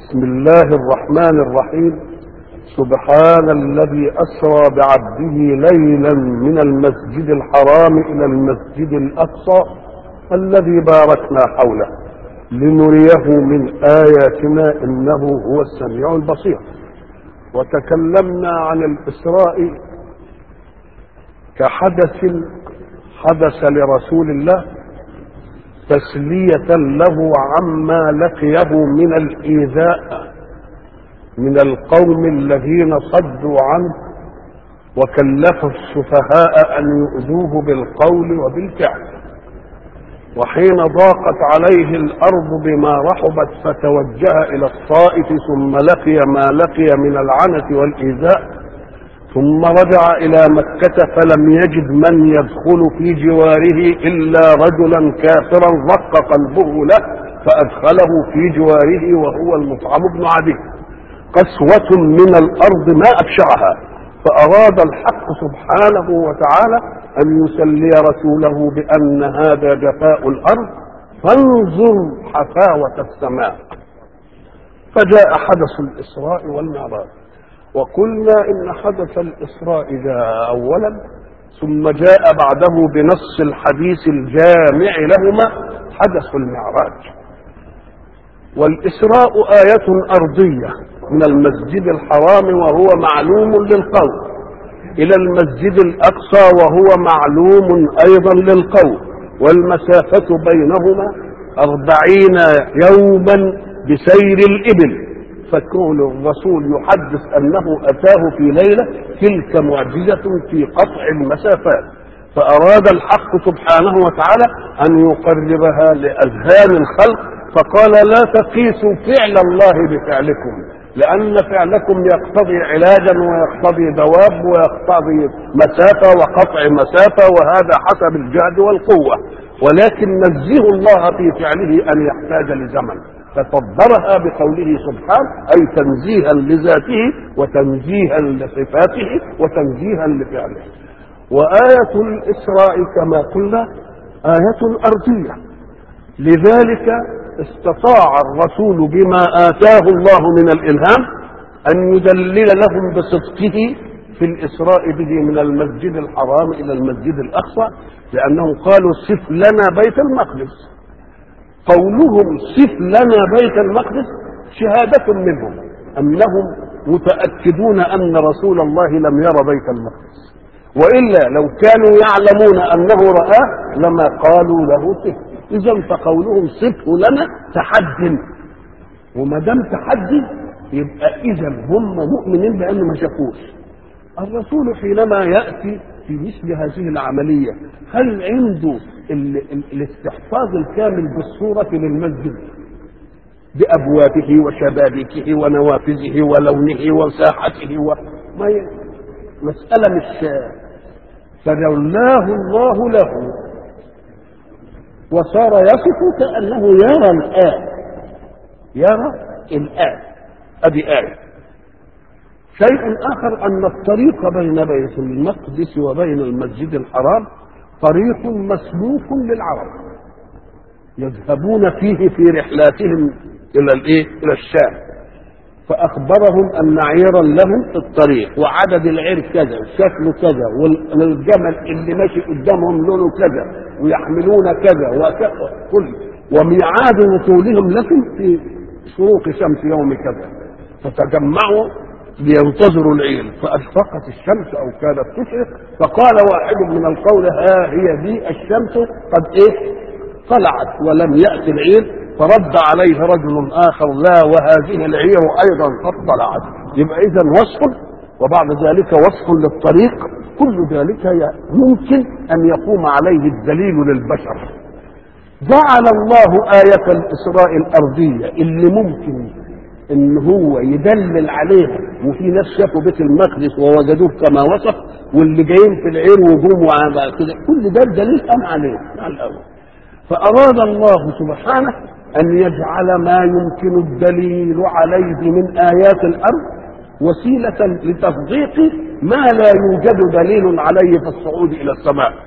بسم الله الرحمن الرحيم سبحان الذي أسرى بعبده ليلا من المسجد الحرام إلى المسجد الأقصى الذي باركنا حوله لنريه من آياتنا إنه هو السميع البصير وتكلمنا عن الإسراء كحدث حدث لرسول الله تسلية له عما لقيه من الإيذاء من القوم الذين صدوا عنه وكلفوا السفهاء أن يؤذوه بالقول وبالفعل وحين ضاقت عليه الأرض بما رحبت فتوجه إلى الطائف ثم لقي ما لقي من العنة والإيذاء ثم رجع إلى مكة فلم يجد من يدخل في جواره إلا رجلا كافرا رق قلبه له فأدخله في جواره وهو المطعم بن عدي قسوة من الأرض ما أبشعها فأراد الحق سبحانه وتعالى أن يسلي رسوله بأن هذا جفاء الأرض فانظر حفاوة السماء فجاء حدث الإسراء والمعراج وقلنا إن حدث الإسراء جاء أولا ثم جاء بعده بنص الحديث الجامع لهما حدث المعراج والإسراء آية أرضية من المسجد الحرام وهو معلوم للقوم إلى المسجد الأقصى وهو معلوم أيضا للقوم والمسافة بينهما أربعين يوما بسير الإبل فكون الرسول يحدث أنه أتاه في ليلة تلك معجزة في قطع المسافات فأراد الحق سبحانه وتعالى أن يقربها لأذهان الخلق فقال لا تقيسوا فعل الله بفعلكم لأن فعلكم يقتضي علاجا ويقتضي دواب ويقتضي مسافة وقطع مسافة وهذا حسب الجهد والقوة ولكن نزه الله في فعله أن يحتاج لزمن فصدرها بقوله سبحانه أي تنزيها لذاته وتنزيها لصفاته وتنزيها لفعله وآية الإسراء كما قلنا آية أرضية لذلك استطاع الرسول بما آتاه الله من الإلهام أن يدلل لهم بصدقه في الإسراء به من المسجد الحرام إلى المسجد الأقصى لأنهم قالوا صف لنا بيت المقدس قولهم صف لنا بيت المقدس شهادة منهم أنهم متأكدون أن رسول الله لم ير بيت المقدس وإلا لو كانوا يعلمون أنه رآه لما قالوا له صف إذا فقولهم صفه لنا تحد وما دام تحدي يبقى إذا هم مؤمنين بأنه ما شافوش الرسول حينما يأتي في مثل هذه العملية هل عنده ال ال الاستحفاظ الكامل بالصورة للمسجد بأبوابه وشبابيكه ونوافذه ولونه وساحته وما ي... مسألة مش فلولاه الله له وصار يصف كأنه يرى الآن يرى الآن أدي آية شيء آخر أن الطريق بين بيت المقدس وبين المسجد الحرام طريق مسلوك للعرب يذهبون فيه في رحلاتهم إلى الإيه؟ إلى الشام فأخبرهم أن عيرا لهم في الطريق وعدد العير كذا وشكله كذا والجمل اللي ماشي قدامهم لونه كذا ويحملون كذا وكذا كل وميعاد وصولهم لكم في شروق شمس يوم كذا فتجمعوا لينتظروا العير فأشرقت الشمس أو كادت تشرق فقال واحد من القول ها هي دي الشمس قد إيه طلعت ولم يأتي العير فرد عليه رجل آخر لا وهذه العير أيضا قد طلعت يبقى إذا وصف وبعد ذلك وصف للطريق كل ذلك ممكن أن يقوم عليه الدليل للبشر جعل الله آية الإسراء الأرضية اللي ممكن ان هو يدلل عليها وفي ناس شافوا بيت المقدس ووجدوه كما وصف واللي جايين في العير وجوم كده كل ده دليل قام عليه على الاول فاراد الله سبحانه ان يجعل ما يمكن الدليل عليه من ايات الارض وسيله لتصديق ما لا يوجد دليل عليه في الصعود الى السماء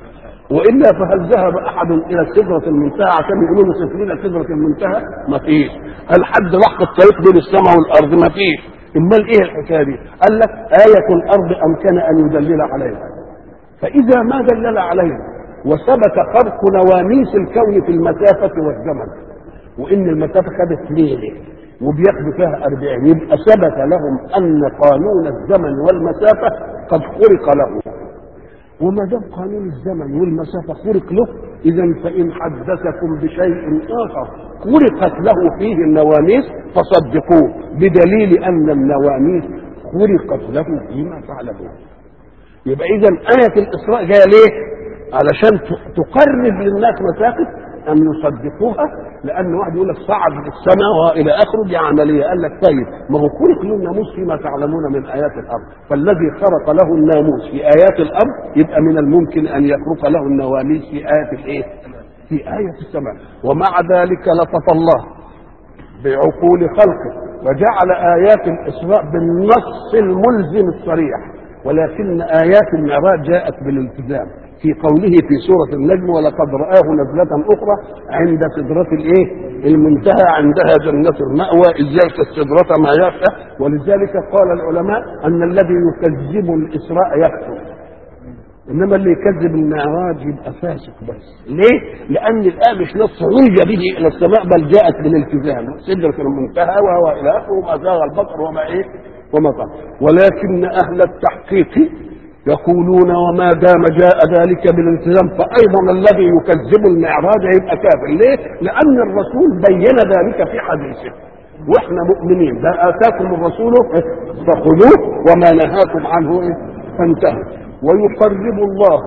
والا فهل ذهب احد الى سدره المنتهى عشان يقولوا له صف لنا سدره المنتهى؟ ما فيش. هل حد راح في الطريق بين السماء والارض؟ ما فيش. امال ايه الحكايه دي؟ قال لك آية الارض امكن ان يدلل عليها. فاذا ما دلل عليها وثبت خرق نواميس الكون في المسافه والزمن وان المسافه خدت ليله وبياخدوا فيها أربعين يبقى ثبت لهم أن قانون الزمن والمسافة قد خرق له وما دام قانون الزمن والمسافة خرق له إذا فإن حدثكم بشيء آخر خرقت له فيه النواميس فصدقوه بدليل أن النواميس خرقت له فيما تعلمون يبقى إذا آية الإسراء جاية ليه؟ علشان تقرب للناس مسافة أن يصدقوها لأن واحد يقول لك صعد السماء وإلى آخره دي عملية قال لك طيب ما هو خلق له الناموس فيما تعلمون من آيات الأرض فالذي خرق له الناموس في آيات الأرض يبقى من الممكن أن يخرق له النواميس في آية الإيه؟ في آية السماء ومع ذلك لطف الله بعقول خلقه وجعل آيات الإسراء بالنص الملزم الصريح ولكن آيات المعراج جاءت بالالتزام في قوله في سورة النجم ولقد رآه نزلة أخرى عند سدرة الإيه؟ المنتهى عندها جنة المأوى إذ يغشى السدرة ما يغشى ولذلك قال العلماء أن الذي يكذب الإسراء يكفر إنما اللي يكذب المعراج يبقى فاسق بس ليه؟ لأن الآية مش نص عرج به إلى السماء بل جاءت بالالتزام سدرة المنتهى وهو إلى آخره وما زاغ البصر وما إيه؟ وما طال ولكن أهل التحقيق يقولون وما دام جاء ذلك بالالتزام فايضا الذي يكذب المعراج يبقى كافر ليه؟ لان الرسول بين ذلك في حديثه واحنا مؤمنين ده اتاكم الرسول فخذوه وما نهاكم عنه فانتهوا ويقرب الله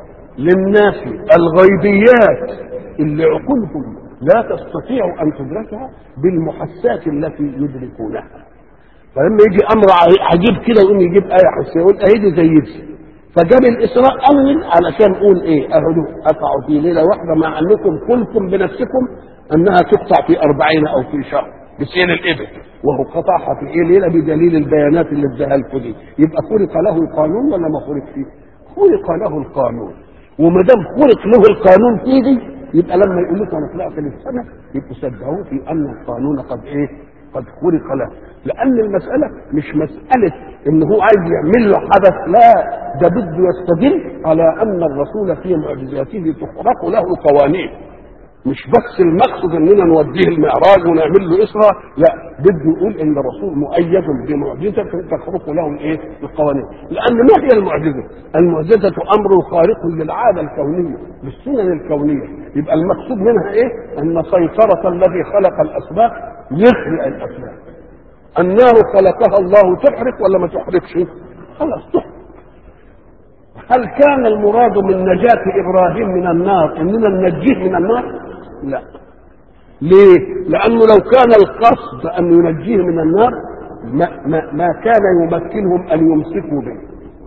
للناس الغيبيات اللي عقولهم لا تستطيع ان تدركها بالمحسات التي يدركونها فلما يجي امر عجيب كده يقوم يجيب ايه حسيه يقول اهي دي زي دي فجاب الاسراء اول علشان نقول ايه اهدوا قطعوا في ليله واحده مع انكم قلتم بنفسكم انها تقطع في أربعين او في شهر بسيل الابل وهو قطعها في ايه ليله بدليل البيانات اللي اداها لكم دي يبقى خلق له القانون ولا ما خلق فيه؟ خلق له القانون وما دام خلق له القانون فيه دي يبقى لما يقول لكم انا طلعت للسماء يبقوا صدقوه في ان القانون قد ايه؟ قد خلق له لان المساله مش مساله ان هو عايز يعمل له حدث لا ده بده يستدل على ان الرسول في معجزاته تخرق له قوانين مش بس المقصد اننا نوديه المعراج ونعمل له اسره لا بده يقول ان الرسول مؤيد بمعجزه تخرق له الايه؟ القوانين لان ما هي المعجزه؟ المعجزه امر خارق للعاده الكونيه للسنن الكونيه يبقى المقصود منها ايه؟ ان سيطره الذي خلق الاسباب يخلق الاسباب النار خلقها الله تحرق ولا ما تحرقش خلاص تحرق هل كان المراد من نجاة إبراهيم من النار إننا ننجيه من النار لا ليه لأنه لو كان القصد أن ينجيه من النار ما, ما, ما كان يمكنهم أن يمسكوا به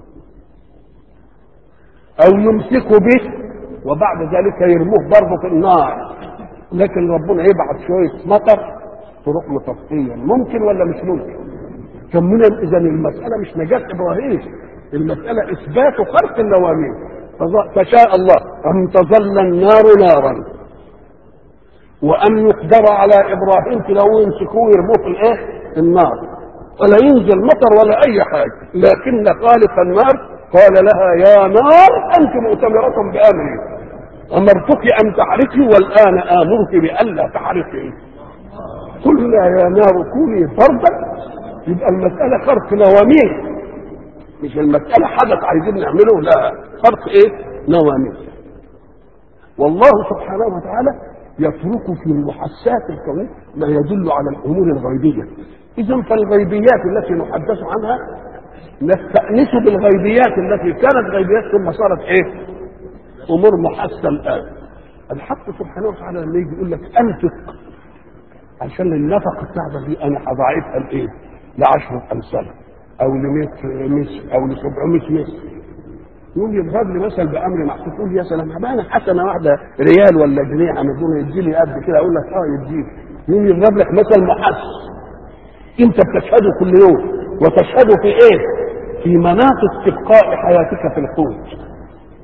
أو يمسكوا به وبعد ذلك يرموه برضه في النار لكن ربنا يبعث شوية مطر تروح مطفيا ممكن ولا مش ممكن كمنا اذا المساله مش نجاه ابراهيم المساله اثبات خلق النواميس فشاء الله ان تظل النار نارا وان يقدر على ابراهيم كده يمسكوه يرموه في الايه؟ النار ولا ينزل مطر ولا اي حاجه لكن خالق النار قال لها يا نار انت مؤتمره بامري امرتك ان تحرقي والان امرك بالا تحرقي قلنا يا نار كوني بردا يبقى المسألة خرق نواميس مش المسألة حدث عايزين نعمله لا خرق ايه نواميس والله سبحانه وتعالى يترك في المحسات الكونية ما يدل على الأمور الغيبية إذا فالغيبيات التي نحدث عنها نستأنس بالغيبيات التي كانت غيبيات ثم صارت ايه أمور محسة الآن الحق سبحانه وتعالى لما يجي يقول لك أنفق عشان النفقة بتاعتك دي انا هضاعفها لايه؟ ل 10 امثال او ل 100 مصر او ل 700 مصر يقوم يضرب لي مثل بامر محسوس يقول يا سلام ما انا حسنه واحده ريال ولا جنيه عملونا يدي لي قد كده اقول لك اه يديك يقوم يضرب لك مثل محس انت بتشهده كل يوم وتشهده في ايه؟ في مناط استبقاء حياتك في القوت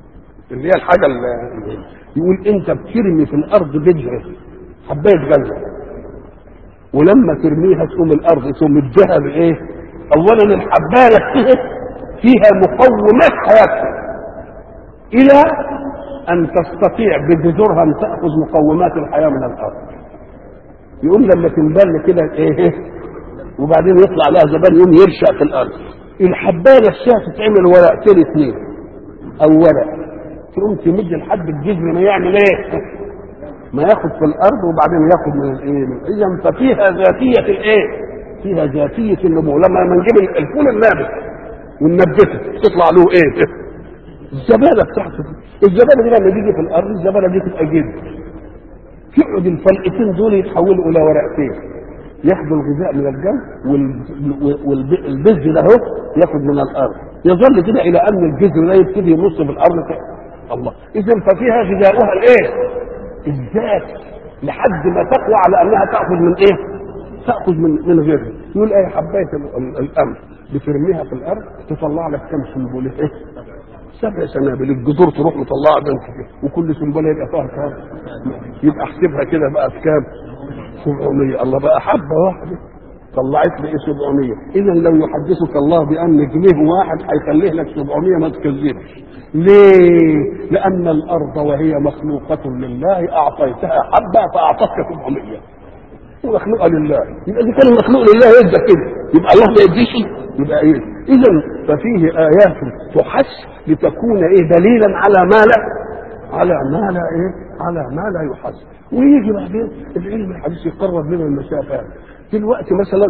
اللي هي الحاجه اللي يقول انت بترمي في الارض بذره حبايه غله ولما ترميها تقوم الارض تقوم مديها بايه؟ اولا الحبايه فيها مقومات حياتها الى ان تستطيع بجذورها ان تاخذ مقومات الحياه من الارض يقول لما تنبل كده ايه وبعدين يطلع لها زبان يقوم يرشق في الارض الحبايه نفسها تتعمل ورقتين اثنين او ورق تقوم تمد لحد الجذر ما يعمل ايه؟ ما ياخد في الارض وبعدين ياخد من الايه؟ اذا ففيها ذاتيه الايه؟ فيها ذاتيه النمو لما نجيب الفول النابت وننبته تطلع له ايه؟ الزباله بتاعته الزباله دي لما تيجي في الارض الزباله دي تبقى جد يقعد الفلقتين دول يتحولوا الى ورقتين ياخدوا الغذاء من الجو والبذر ده اهو ياخد من الارض يظل كده الى ان الجذر ده يبتدي يمص في الارض كده الله اذا ففيها غذاؤها الايه؟ الذات لحد ما تقوى على انها تاخذ من ايه؟ تاخذ من من غيرها يقول ايه حبايه القمح بترميها في الارض تطلع لك كم سنبله ايه؟ سبع سنابل الجذور تروح مطلعه بنت كده وكل سنبله يبقى فيها كام؟ يبقى احسبها كده بقى في كام؟ 700 الله بقى حبه واحده طلعت لي ايه 700 اذا لو يحدثك الله بان جنيه واحد هيخليه لك 700 ما تكذبش ليه؟ لان الارض وهي مخلوقه لله اعطيتها حبه فاعطتك 700 مخلوقه لله يبقى اذا كان مخلوق لله يبدا كده يبقى الله ما يديش يبقى ايه اذا ففيه ايات تحس لتكون ايه دليلا على ما لا على ما لا ايه على ما لا يحس ويجي بعدين العلم الحديث يقرب لنا المسافات دلوقتي مثلا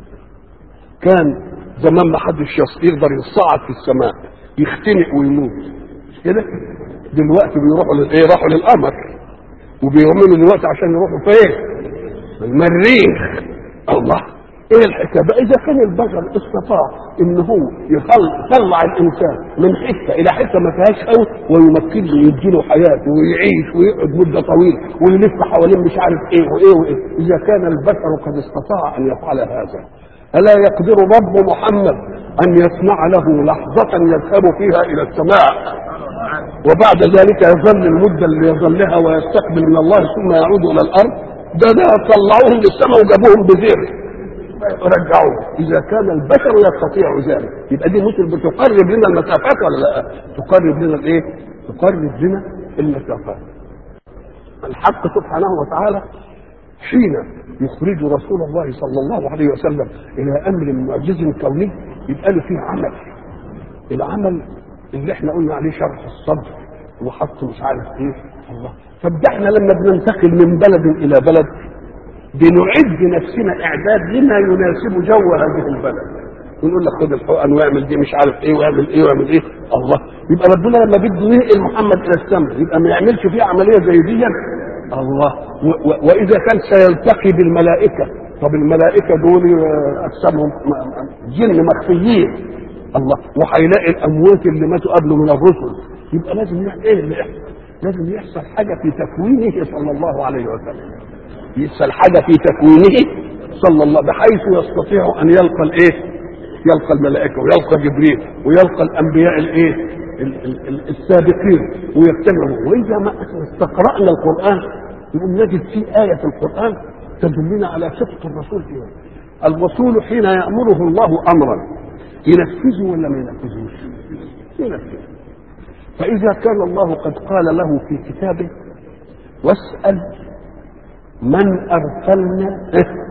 كان زمان ما حدش يقدر يصعد في السماء يختنق ويموت مش كده دلوقتي بيروحوا للايه راحوا للقمر وبيعملوا دلوقتي عشان يروحوا فين المريخ الله ايه الحكايه بقى اذا كان البشر استطاع ان هو يطلع الانسان من حته الى حته ما فيهاش قوي ويمكن له يديله حياته ويعيش ويقعد مده طويله ويلف حوالين مش عارف ايه وايه وايه اذا كان البشر قد استطاع ان يفعل هذا الا يقدر رب محمد ان يصنع له لحظه يذهب فيها الى السماء وبعد ذلك يظل المده اللي يظلها ويستقبل من الله ثم يعود الى الارض ده ده طلعوهم للسماء وجابوهم بزير رجعوه اذا كان البشر يستطيع ذلك يبقى دي مثل بتقرب لنا المسافات ولا لا تقرب لنا الايه تقرب لنا المسافات الحق سبحانه وتعالى حين يخرج رسول الله صلى الله عليه وسلم الى امر معجز كوني يبقى له فيه عمل العمل اللي احنا قلنا عليه شرح الصدر وحط مش عارف ايه الله طب ده احنا لما بننتقل من بلد الى بلد بنعد نفسنا اعداد لما يناسب جو هذه البلد ونقول لك خد الحقن واعمل دي مش عارف ايه واعمل ايه واعمل ايه الله يبقى ربنا لما بده ينقل محمد الى السماء يبقى ما يعملش فيه عمليه زي دي الله و و واذا كان سيلتقي بالملائكه طب الملائكه دول اجسامهم جن مخفيين الله وهيلاقي الاموات اللي ماتوا قبله من الرسل يبقى لازم يحصل ايه اللي يحصل؟ لازم يحصل حاجه في تكوينه صلى الله عليه وسلم يحصل حاجه في تكوينه صلى الله بحيث يستطيع ان يلقى الايه؟ يلقى الملائكه ويلقى جبريل ويلقى الانبياء الايه؟ السابقين ويجتمعوا واذا ما استقرانا القران نقوم نجد في ايه في القران تدلنا على صدق الرسول فيها الرسول حين يامره الله امرا ينفذه ولا ما ينفذوش؟ ينفذه فإذا كان الله قد قال له في كتابه واسأل من أرسلنا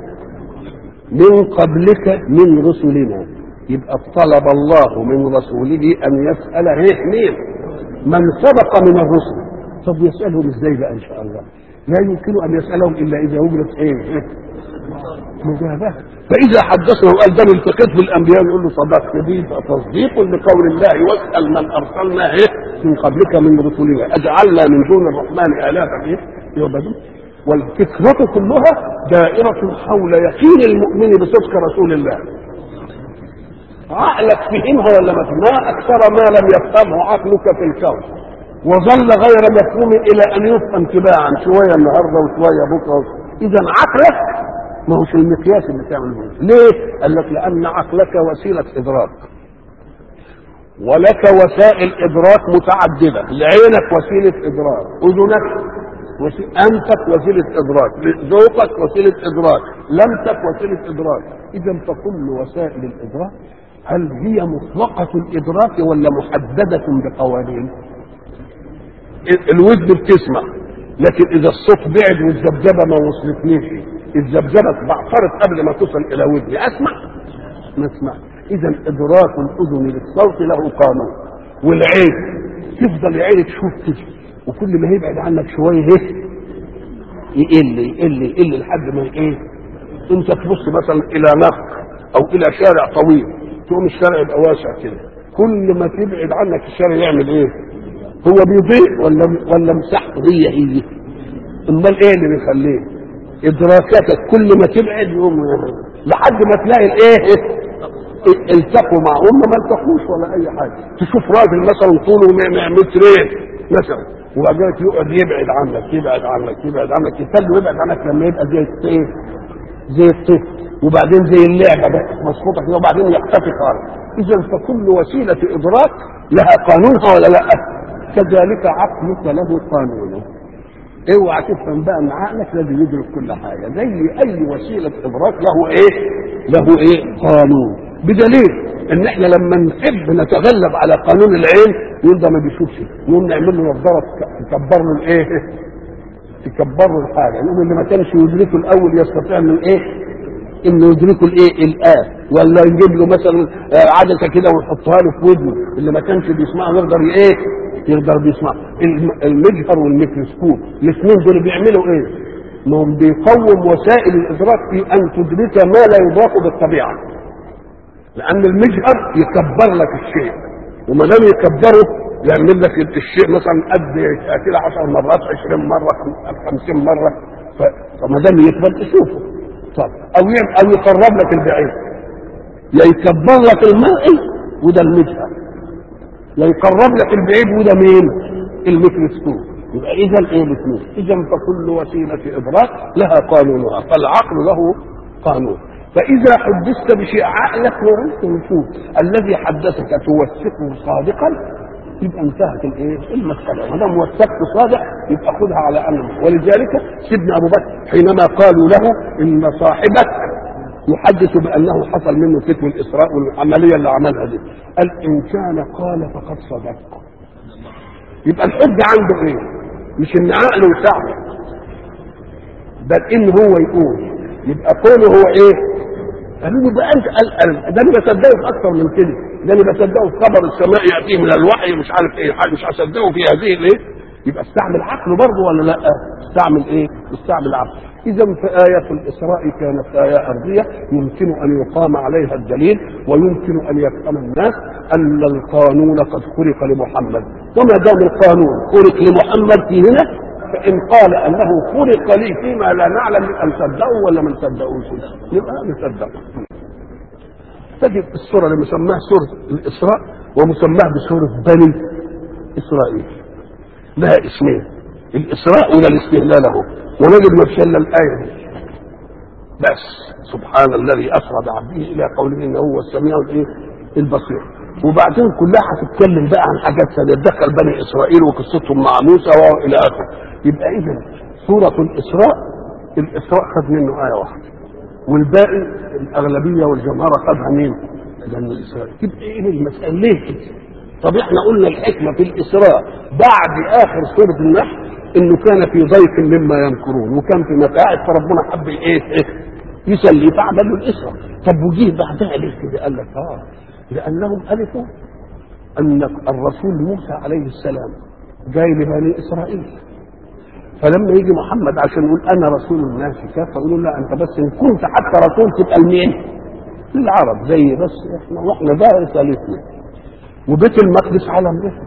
من قبلك من رسلنا يبقى طلب الله من رسوله أن يسأل مين من سبق من الرسل طب يسألهم ازاي بقى إن شاء الله لا يمكن أن يسألهم إلا إذا وجدت إيه مجابهة فإذا حدثنا وقال ده التقيت بالأنبياء يقول له صدقت دي تصديق لقول الله واسأل من أرسلنا إيه من قبلك من رسلنا أجعلنا من دون الرحمن آلهة إيه يعبدون والفكرة كلها دائرة حول يقين المؤمن بصدق رسول الله عقلك فهمها ولا ما ما أكثر ما لم يفهمه عقلك في الكون وظل غير مفهوم إلى أن يفهم تباعا شوية النهاردة وشوية بكرة إذا عقلك ما هوش المقياس اللي تعمل به ليه؟ قال لك لأن عقلك وسيلة إدراك ولك وسائل ادراك متعدده لعينك وسيله ادراك اذنك وسي... انفك وسيله ادراك ذوقك وسيله ادراك لمسك وسيله ادراك اذا فكل وسائل الادراك هل هي مطلقه الادراك ولا محدده بقوانين الودن بتسمع لكن اذا الصوت بعد والذبذبه ما وصلتنيش الذبذبه بعثرت قبل ما تصل الى ودني اسمع ما اسمع اذا ادراك الاذن للصوت له قانون والعين تفضل العين تشوف كده وكل ما يبعد عنك شويه ايه يقل يقل يقل لحد ما ايه انت تبص مثلا الى نهر او الى شارع طويل تقوم الشارع يبقى واسع كده كل ما تبعد عنك الشارع يعمل ايه هو بيضيق ولا ولا مساحته هي هي امال ايه اللي بيخليه ادراكاتك كل ما تبعد يقوم لحد ما تلاقي الايه التقوا مع هم ما التقوش ولا اي حاجه تشوف راجل مثلا طوله مترين مثلا وبعدين يقعد يبعد عنك يبعد عنك يبعد عنك يخلي يبعد عنك لما يبقى زي ايه زي الطفل وبعدين زي اللعبه بس مسقوطه كده وبعدين يختفي خالص اذا فكل وسيله ادراك لها قانونها ولا لا كذلك عقلك له قانونه اوعى تفهم بقى ان عقلك لازم يدرك كل حاجه زي اي وسيله ادراك له ايه له ايه قانون بدليل ان احنا لما نحب نتغلب على قانون العين يقول ده ما بيشوفش نقوم نعمل له نظاره تكبر له الايه تكبر له الحاجه يقوم اللي ما كانش يدركه الاول يستطيع انه ايه انه يدركه الايه الان ولا نجيب له مثلا عدسه كده ونحطها له في ودنه اللي ما كانش بيسمعه يقدر ايه يقدر بيسمع المجهر والميكروسكوب الاثنين دول بيعملوا ايه؟ ما هم بيقوم وسائل الادراك في ان تدرك ما لا يدرك بالطبيعه لان المجهر يكبر لك الشيء وما دام يكبره يعمل لك الشيء مثلا قد كده 10 مرات 20 مره 50 مره فما دام يكبر تشوفه طب او او يقرب لك البعيد يا يكبر لك المرئي وده المجهر يا يقرب لك البعيد وده مين؟ الميكروسكوب يبقى اذا ايه الاثنين؟ اذا فكل وسيله ادراك لها قانونها فالعقل له قانون فاذا حدثت بشيء عقلك وانت نشوف الذي حدثك توثقه صادقا يبقى انتهت الايه؟ المساله ما دام وثقت صادق يبقى خذها على انه ولذلك سيدنا ابو بكر حينما قالوا له ان صاحبك يحدث بانه حصل منه فتوى الاسراء والعمليه اللي عملها دي قال ان كان قال فقد صدق يبقى الحج عنده ايه مش ان عقله يساعده بل ان هو يقول يبقى قوله هو ايه قالوا له بقى انت قال ده انا بصدقه في اكثر من كده ده انا بصدقه في خبر السماء ياتيه من الوحي مش عارف ايه مش هصدقه في هذه الايه يبقى استعمل عقله برضه ولا لا استعمل ايه استعمل عقله اذا فآية الإسراء كانت آية أرضية يمكن أن يقام عليها الدليل ويمكن أن يفهم الناس أن القانون قد خلق لمحمد وما دام القانون خلق لمحمد في هنا فإن قال أنه خلق لي فيما لا نعلم أن نصدقه ولا ما نصدقوش يبقى نصدقه تجد السورة اللي مسماها سورة الإسراء ومسماها بسورة بني إسرائيل لها اسمين الإسراء ولا الاستهلال له ونجد ما فيش إلا الآية دي بس سبحان الذي أسرى بعبده إلى قوله إنه هو السميع الإيه البصير وبعدين كلها هتتكلم بقى عن حاجات ثانيه تدخل بني اسرائيل وقصتهم مع موسى والى اخره يبقى اذا سوره الاسراء الاسراء خد منه ايه واحده والباقي الاغلبيه والجمهره خدها مين؟ بني اسرائيل يبقى ايه المساله ليه كده؟ طب احنا قلنا الحكمه في الاسراء بعد اخر سوره النحل انه كان في ضيق مما يمكرون وكان في متاعب فربنا حب ايه, إيه يسلي فعملوا الاسراء طب وجيه بعدها ليه كده؟ قال لك اه لأنهم ألفوا أن الرسول موسى عليه السلام جاي لبني إسرائيل فلما يجي محمد عشان يقول أنا رسول الناس كافة يقولوا لا أنت بس إن كنت حتى رسول تبقى لمين؟ للعرب زي بس إحنا وإحنا بقى رسالتنا وبيت المقدس على مصر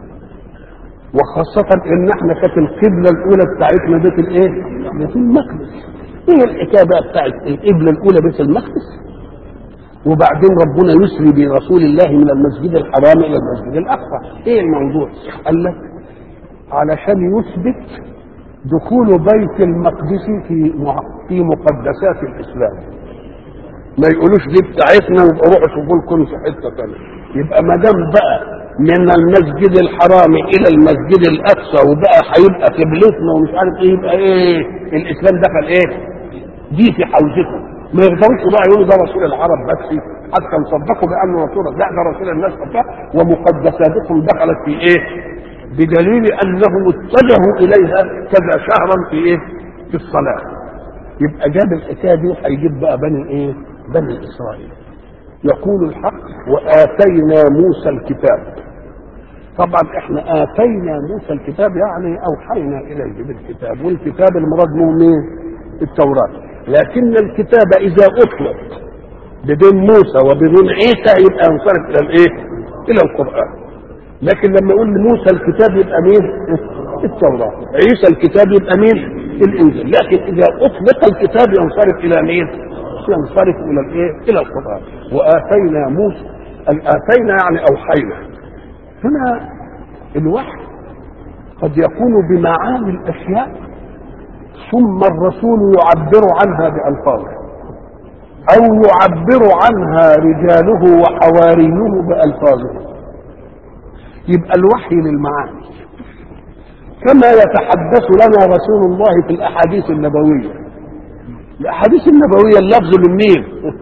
وخاصة إن إحنا كانت القبلة الأولى بتاعتنا بيت الإيه؟ بيت المقدس. إيه الحكاية بقى بتاعت القبلة الأولى بيت المقدس؟ وبعدين ربنا يسري برسول الله من المسجد الحرام الى المسجد الاقصى ايه الموضوع قال لك علشان يثبت دخول بيت المقدس في في مقدسات الاسلام ما يقولوش دي بتاعتنا ويبقى روحوا شوفوا لكم في حته ثانيه يبقى ما دام بقى من المسجد الحرام الى المسجد الاقصى وبقى هيبقى قبلتنا ومش عارف ايه يبقى ايه الاسلام دخل ايه دي في حوزتهم ما يقدروش بقى يقولوا ده رسول العرب بس حتى نصدقوا بانه رسول لا ده رسول الناس كلها ومقدساتكم دخلت في ايه بدليل انهم اتجهوا اليها كذا شهرا في ايه في الصلاه يبقى جاب الحكايه دي وهيجيب بقى بني ايه بني اسرائيل يقول الحق واتينا موسى الكتاب طبعا احنا اتينا موسى الكتاب يعني اوحينا اليه بالكتاب والكتاب المراد منه مين التوراه لكن الكتاب اذا اطلق بدون موسى وبدون عيسى يبقى ينصرف الى الايه الى القران لكن لما يقول موسى الكتاب يبقى مين التوراه عيسى الكتاب يبقى مين الانجيل لكن اذا اطلق الكتاب ينصرف الى مين ينصرف الى الايه الى القران واتينا موسى اتينا يعني اوحينا هنا الوحي قد يكون بمعاني الاشياء ثم الرسول يعبر عنها بألفاظه أو يعبر عنها رجاله وحواريه بألفاظه يبقى الوحي للمعاني كما يتحدث لنا رسول الله في الأحاديث النبوية الأحاديث النبوية اللفظ من مين؟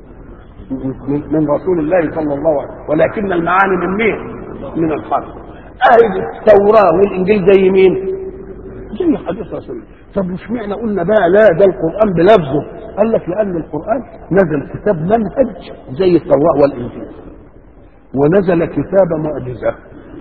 من رسول الله صلى الله عليه وسلم ولكن المعاني من مين؟ من الحق أهل التوراة والإنجيل زي مين؟ زي حديث رسول الله طب مش معنى قلنا بقى لا ده القرآن بلفظه قال لك لأن القرآن نزل كتاب منهج زي التوراة والإنجيل ونزل كتاب معجزة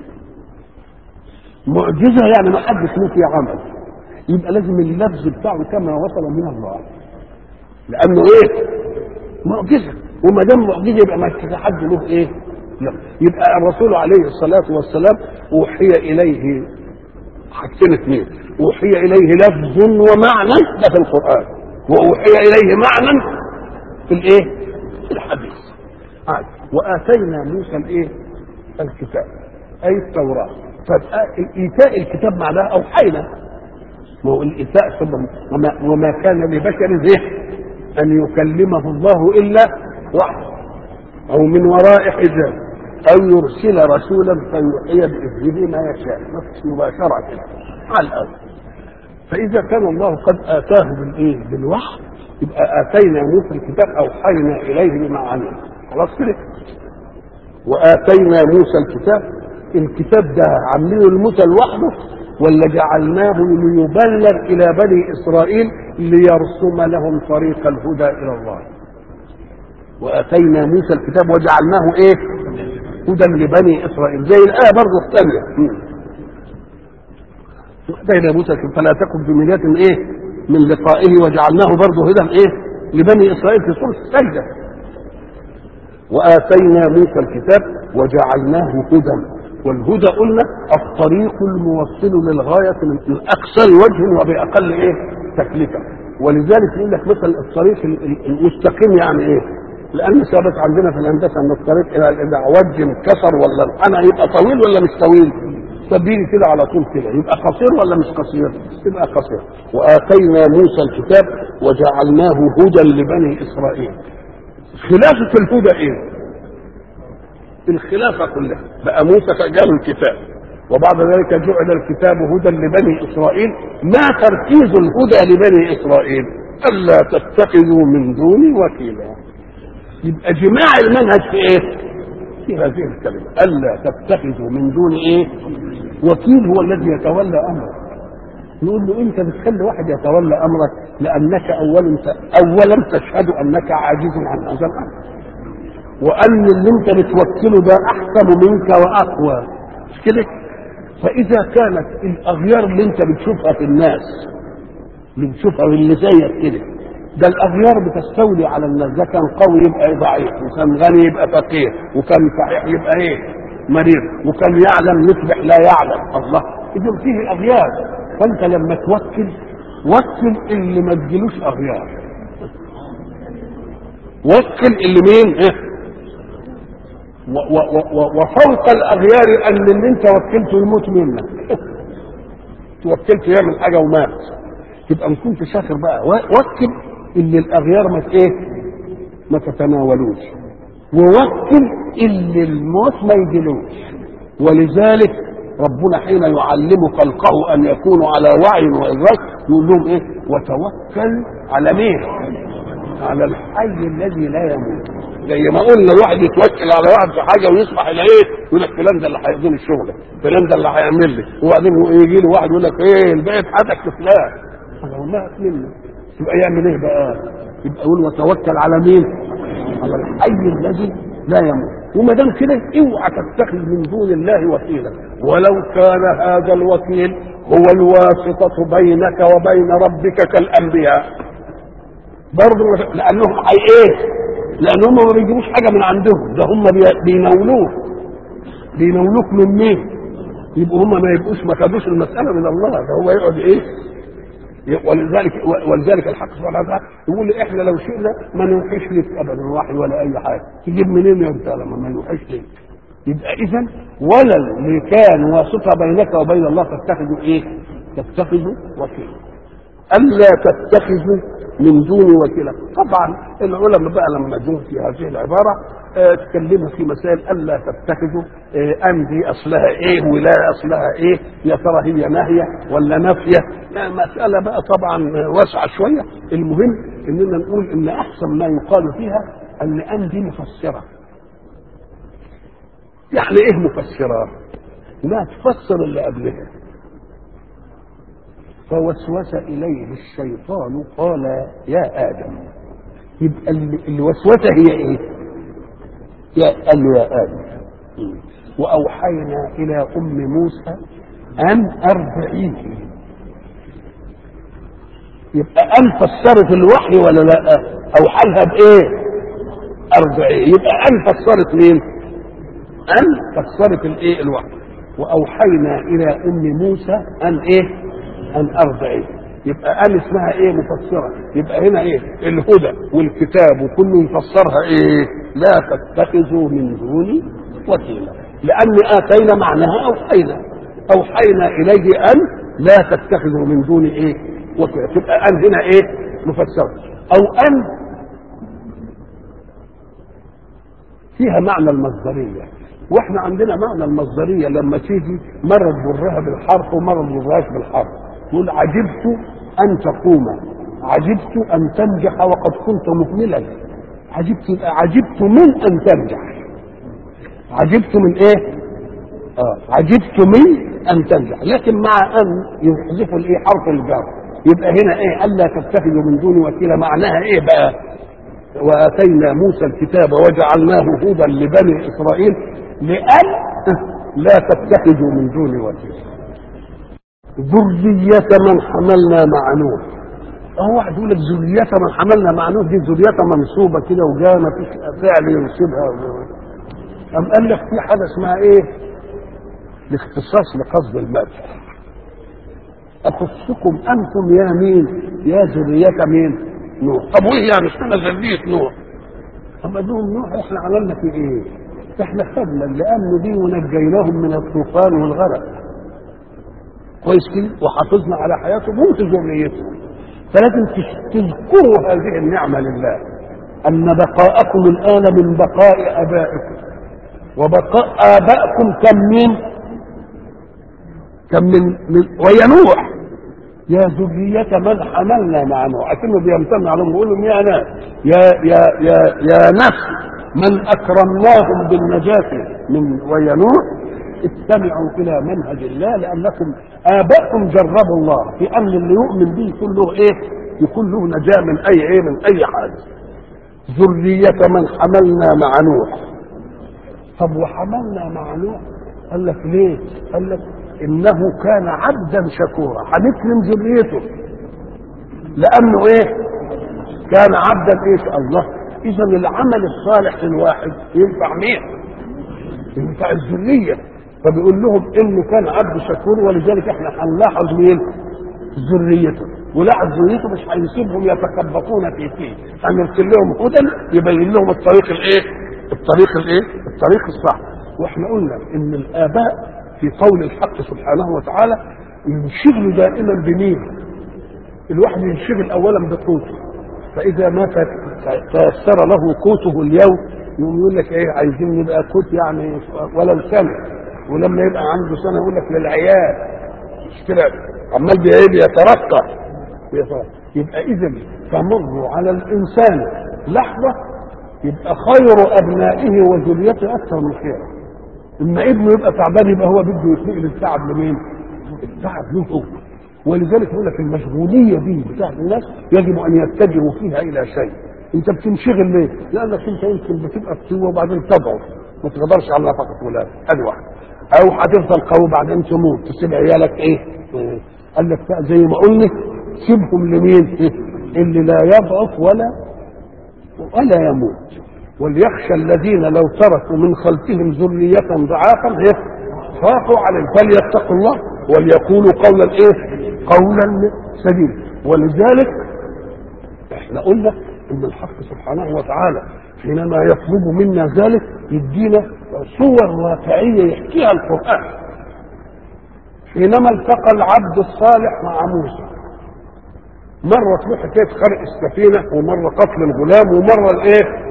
معجزة يعني ما حدش له فيه عمل يبقى لازم اللفظ بتاعه كما وصل من الله لأنه إيه؟ معجزة وما دام معجزة يبقى ما فيش حد له إيه؟ لا. يبقى الرسول عليه الصلاة والسلام أوحي إليه حاجتين اثنين أوحي إليه لفظ ومعنى ده في القرآن وأوحي إليه معنى في الإيه؟ في الحديث عاد وآتينا موسى الإيه؟ الكتاب أي التوراة فإيتاء الكتاب معناه أوحينا ما هو الإيتاء ثم وما, وما كان لبشر ذه أن يكلمه الله إلا وحده أو من وراء حجاب أو يرسل رسولا فيوحي بإذنه ما يشاء نفس مباشرة كده على الأرض فإذا كان الله قد آتاه بالإيه؟ بالوحي يبقى آتينا موسى الكتاب أوحينا إليه بما علم خلاص كده وآتينا موسى الكتاب الكتاب ده عاملينه لموسى لوحده ولا جعلناه ليبلغ إلى بني إسرائيل ليرسم لهم طريق الهدى إلى الله واتينا موسى الكتاب وجعلناه ايه هدى لبني اسرائيل زي الايه برضه الثانيه واتينا موسى الكتاب فلا تكن بمليات ايه من لقائه وجعلناه برضه هدى ايه لبني اسرائيل في سوره السجده واتينا موسى الكتاب وجعلناه هدى والهدى قلنا الطريق الموصل للغايه من اقصر وجه وباقل ايه تكلفه ولذلك يقول لك مثلا الطريق المستقيم يعني ايه لان ثابت عندنا في الهندسه ان الطريق الى اذا وجه انكسر ولا انا يبقى طويل ولا مش طويل؟ سبيلي كده على طول كده يبقى قصير ولا مش قصير؟ يبقى قصير واتينا موسى الكتاب وجعلناه هدى لبني اسرائيل خلافه الهدى ايه؟ الخلافه كلها بقى موسى فجاله الكتاب وبعد ذلك جعل الكتاب هدى لبني اسرائيل ما تركيز الهدى لبني اسرائيل الا تتخذوا من دوني وكيلا يبقى جماع المنهج في ايه؟ في هذه الكلمة ألا تتخذوا من دون ايه؟ وكيل هو الذي يتولى أمرك نقول له أنت بتخلي واحد يتولى أمرك لأنك أولا أولا تشهد أنك عاجز عن هذا الأمر وأن اللي أنت بتوكله ده أحسن منك وأقوى مش كده؟ فإذا كانت الأغيار اللي أنت بتشوفها في الناس اللي بتشوفها اللي زيك كده ده الاغيار بتستولي على الناس ده كان قوي يبقى ضعيف وكان غني يبقى فقير وكان صحيح يبقى ايه مريض وكان يعلم يصبح لا يعلم الله اذا فيه اغيار فانت لما توكل وكل اللي ما تجيلوش اغيار وكل اللي مين ايه و- و- و- وفوق الاغيار ان اللي انت وكلته يموت منك توكلته يعمل حاجه ومات تبقى ان كنت شاطر بقى وكل اللي الاغيار ما ايه ما تتناولوش ووكل اللي الموت ما يجيلوش ولذلك ربنا حين يعلم خلقه ان يكونوا على وعي وادراك يقول لهم ايه وتوكل على مين على الحي الذي لا يموت زي ما قلنا الواحد يتوكل على واحد في حاجه ويصبح الى ايه يقول لك فلان ده اللي هيقضي لي الشغل فلان ده اللي هيعمل لي وبعدين يجي له واحد يقول لك ايه الباقي في حياتك في فلان انا اقول لها منه يبقى يعمل ايه بقى يبقى يقول وتوكل على مين على الحي الذي لا يموت وما دام كده اوعى تتخذ من دون الله وكيلا ولو كان هذا الوكيل هو الواسطة بينك وبين ربك كالأنبياء برضه لأنهم حي إيه؟ لأن هم ما بيجيبوش حاجة من عندهم ده هم بي- بيناولوه بيناولوك من مين؟ يبقوا هم ما يبقوش ما خدوش المسألة من الله ده هو يقعد إيه؟ ولذلك ولذلك الحق سبحانه وتعالى يقول احنا لو شئنا ما نوحيش لك ابدا وحي ولا اي حاجه تجيب منين يا انت لما ما نوحيش لك يبقى اذا ولا اللي كان واسطه بينك وبين الله تتخذوا ايه؟ تتخذوا وكيلا الا تتخذوا من دون وكيلا طبعا العلماء بقى لما جم في هذه العباره آه، تكلموا في مسائل الا تتخذوا آه، ان دي اصلها ايه ولا اصلها ايه يا ترى هي ناهيه ولا نافيه يعني مساله بقى طبعا واسعه شويه المهم اننا نقول ان احسن ما يقال فيها ان ان دي مفسره يعني ايه مفسره لا تفسر اللي قبلها فوسوس إليه الشيطان قال يا آدم يبقى ال- الوسوسة هي إيه؟ يا قال له يا آدم وأوحينا إلى أم موسى أن أرضعيه يبقى أن فسرت الوحي ولا لا؟ أوحى لها بإيه؟ أرضعيه يبقى أن فسرت مين؟ أن فسرت الإيه؟ الوحي وأوحينا إلى أم موسى أن إيه؟ ان ارضعيه يبقى ان اسمها ايه مفسره يبقى هنا ايه الهدى والكتاب وكله يفسرها ايه لا تتخذوا من دوني وكيلا لان اتينا معناها اوحينا اوحينا اليه ان لا تتخذوا من دوني ايه وكيلا تبقى ان هنا ايه مفسره او ان فيها معنى المصدريه واحنا عندنا معنى المصدريه لما تيجي مره تجرها بالحرف ومره ما تجرهاش بالحرف تقول عجبت ان تقوم عجبت ان تنجح وقد كنت مكملا عجبت عجبت من ان تنجح عجبت من ايه؟ اه عجبت من ان تنجح لكن مع ان يحذف الايه حرف الجر يبقى هنا ايه الا تتخذوا من دوني وكيلا معناها ايه بقى؟ واتينا موسى الكتاب وجعلناه هدى لبني اسرائيل لان لا تتخذوا من دوني وكيلا ذرية من حملنا مع نوح اه واحد يقول لك ذرية من حملنا مع نوح دي ذرية منصوبة كده وجاء ما فيش فعل ينصبها أم قال لك في حاجة اسمها ايه؟ الاختصاص لقصد المدح أخصكم أنتم يا مين؟ يا ذرية مين؟ نوح طب وايه يعني اشمعنى ذرية نوح؟ طب قال لهم نوح احنا عملنا في ايه؟ احنا خدنا اللي امنوا بيه ونجيناهم من الطوفان والغرق كويس كده وحافظنا على حياتهم وفي ذريتهم فلازم تش- تذكروا هذه النعمة لله أن بقاءكم الآن من بقاء آبائكم وبقاء آبائكم كم من كم من, من ويا نوح يا ذرية من حملنا مع نوح أكنه بيمتن عليهم بيقول لهم يا ناس يا يا يا يا نفس من أكرمناهم بالنجاة من ويا نوح استمعوا إلى منهج الله لأنكم آباءكم جربوا الله في أن اللي يؤمن به يكون له إيه؟ يكون له نجاة من أي إيه من أي حاجة ذرية من حملنا مع نوح طب وحملنا مع نوح قال لك ليه؟ قال لك انه كان عبدا شكورا هنكرم ذريته لانه ايه؟ كان عبدا ايش الله اذا العمل الصالح في الواحد ينفع مين؟ ينفع الذريه فبيقول لهم انه كان عبد شكور ولذلك احنا هنلاحظ مين؟ ذريته ولاحظ ذريته مش هيسيبهم يتخبطون في فيه هنرسل لهم هدى يبين لهم الطريق الايه؟ الطريق الايه؟ الطريق الصح واحنا قلنا ان الاباء في قول الحق سبحانه وتعالى ينشغل دائما بمين؟ الواحد ينشغل اولا بقوته فاذا ما تيسر له قوته اليوم يقوم يقول لك ايه عايزين نبقى قوت يعني ولو سنه ولما يبقى عنده سنه يقول لك للعيال مش كده عمال بايه بيترقى بيترقى يبقى اذا تمر على الانسان لحظه يبقى خير ابنائه وذريته اكثر من خيره اما ابنه يبقى تعبان يبقى هو بده يتنقل التعب لمين؟ التعب له هو ولذلك يقول لك المشغوليه دي بتاعت الناس يجب ان يتجهوا فيها الى شيء انت بتنشغل ليه؟ لانك انت يمكن بتبقى قوه وبعدين تضعف ما تقدرش على نفقه ولادك ادي واحد او هتفضل قوي بعدين تموت تسيب عيالك ايه؟ إيه؟ قال لك بقى زي ما قلنا سيبهم لمين؟ إيه؟ اللي لا يضعف ولا ولا يموت وليخشى الذين لو تركوا من خلفهم ذرية ضعافا إيه؟ خافوا عليهم فليتقوا الله وليقولوا قولا ايه؟ قولا سديدا ولذلك احنا قلنا ان الحق سبحانه وتعالى حينما يطلب منا ذلك يدينا صور واقعيه يحكيها القران حينما التقى العبد الصالح مع موسى مرة تروح حكاية خرق السفينة ومرة قتل الغلام ومرة الايه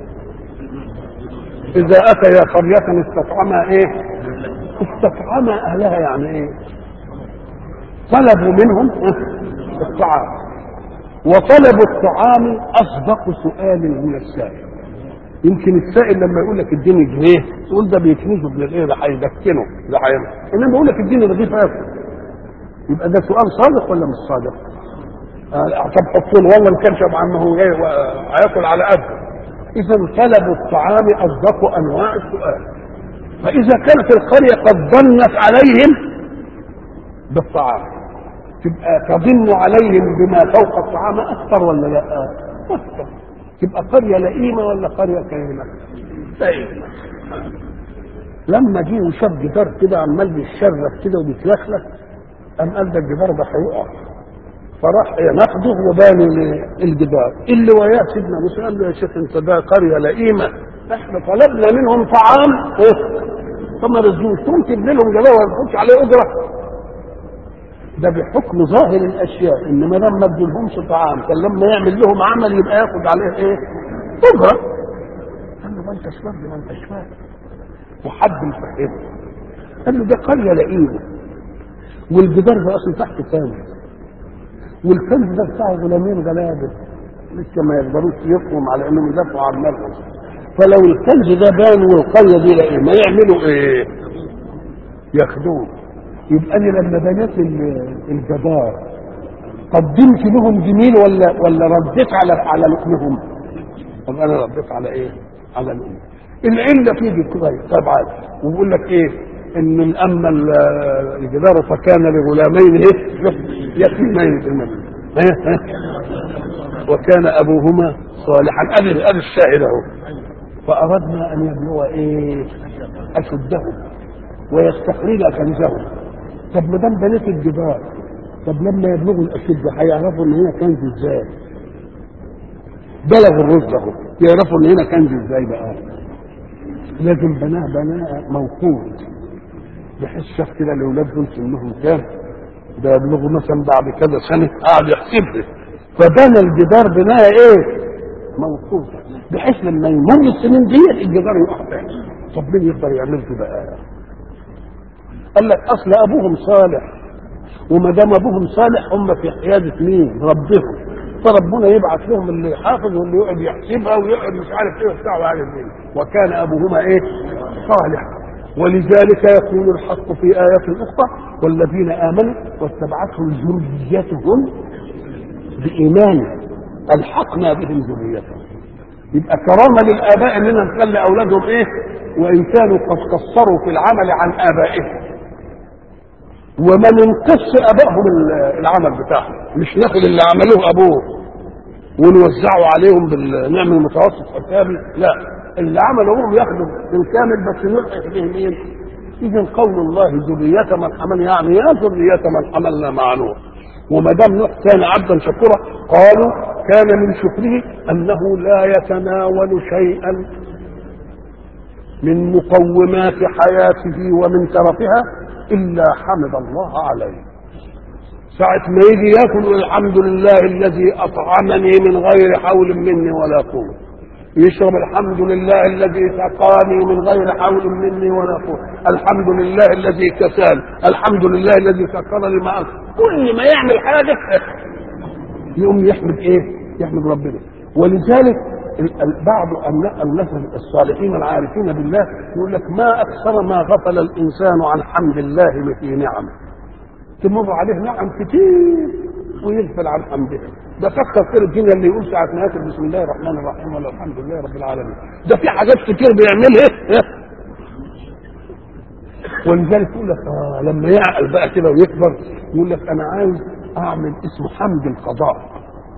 إذا أتيا قرية استطعما ايه استطعما أهلها يعني ايه طلبوا منهم الطعام وطلب الطعام أصدق سؤال من السائل يمكن السائل لما يقول لك اديني جنيه تقول ده بيكنزه ابن الايه ده هيدكنه ده هيعمل انما يقول لك اديني رغيف اكل يبقى ده سؤال صادق ولا مش صادق؟ آه طب حطوا له والله ما كانش عمه ايه هياكل على قده اذا طلب الطعام اصدق انواع السؤال فاذا كانت القريه قد ظنت عليهم بالطعام تبقى تظن عليهم بما فوق الطعام اكثر ولا لا؟ اكثر تبقى قريه لئيمه ولا قريه كريمه؟ لئيمه لما جه وشاف جدار كده عمال بيتشرف كده وبيتلخلخ قام قال ده الجدار ده هيقع فراح ناخده وباني الجدار اللي وياه سيدنا موسى قال له يا شيخ انت ده قريه لئيمه احنا طلبنا منهم طعام ايه فما رزقوش تقوم تبني لهم جدار وما تاخدش عليه اجره ده بحكم ظاهر الاشياء ان ما دام ما ادولهمش طعام كان لما يعمل لهم عمل يبقى ياخد عليه ايه؟ اجره قال له ما انتش فاهم ما انتش فاهم وحد يفهمه قال له ده قريه لئيمه والجدار ده اصلا تحت كنز والكنز ده بتاع غلامين غلابه لسه ما يقدروش يقوم على انهم يدافعوا عن مالهم فلو الكنز ده بان والقريه دي لئيمه يعملوا ايه؟ ياخدوه يبقى انا لما بنيت الجدار قدمت لهم جميل ولا ولا رديت على على لقمهم؟ طب انا رديت على ايه؟ على لقمهم. العله تيجي كده طبعا ويقول لك ايه؟ ان اما الجدار فكان لغلامين ايه؟ يتيمين في المدينه وكان ابوهما صالحا ادي ادي الشاهد اهو فاردنا ان يبلغ ايه؟ اشدهم ويستخرج كنزهم طب ما دام بنيت الجدار طب لما يبلغوا الاشد هيعرفوا ان هنا كنز ازاي؟ بلغوا الرشد اهو يعرفوا ان هنا كنز ازاي بقى؟ لازم بناه بناء موقوت بحيث شاف كده الاولاد دول سنهم كام؟ ده يبلغوا مثلا بعد كذا سنه قاعد يحسب لي فبنى الجدار بناء ايه؟ موقوته بحيث لما يمر السنين ديت الجدار يقع تاني طب مين يقدر يعمل كده بقى؟ قال لك اصل ابوهم صالح وما دام ابوهم صالح هم في حياده مين؟ ربهم فربنا يبعث لهم اللي يحافظ واللي يقعد يحسبها ويقعد مش عارف ايه وبتاع وعارف ايه وكان ابوهما ايه؟ صالح ولذلك يقول الحق في آية أخرى والذين آمنوا واتبعتهم ذريتهم بإيمان ألحقنا بهم ذريتهم يبقى كرامة للآباء إننا نخلي أولادهم إيه؟ وإن كانوا قد قصروا في العمل عن آبائهم وما ننقص ابائهم العمل بتاعهم مش ناخد اللي عملوه ابوه ونوزعه عليهم بالنعم المتوسط حسابي لا اللي عمله ابوهم ياخدوا بالكامل بس نلحق به مين؟ اذا قول الله ذرية من حملنا يعني يا ذرية من حملنا مع نوح وما دام نوح كان عبدا شكورا قالوا كان من شكره انه لا يتناول شيئا من مقومات حياته ومن ترفها الا حمد الله عليه ساعة ما يجي ياكل الحمد لله الذي اطعمني من غير حول مني ولا قوة يشرب الحمد لله الذي سقاني من غير حول مني ولا قوة الحمد لله الذي كساني الحمد لله الذي سكر لي ما كل ما يعمل حاجة يقوم يحمد ايه يحمد ربنا ولذلك ال- ال- بعض الن- الناس الصالحين العارفين بالله يقول لك ما اكثر ما غفل الانسان عن حمد الله في نعمه تمر عليه نعم كتير ويغفل عن حمده ده كتر خير الدنيا اللي يقول ساعة ما ياكل بسم الله الرحمن الرحيم ولا الحمد لله رب العالمين ده في حاجات كتير بيعملها ولذلك يقول لك آه لما يعقل بقى كده ويكبر يقول لك انا عايز اعمل اسمه حمد القضاء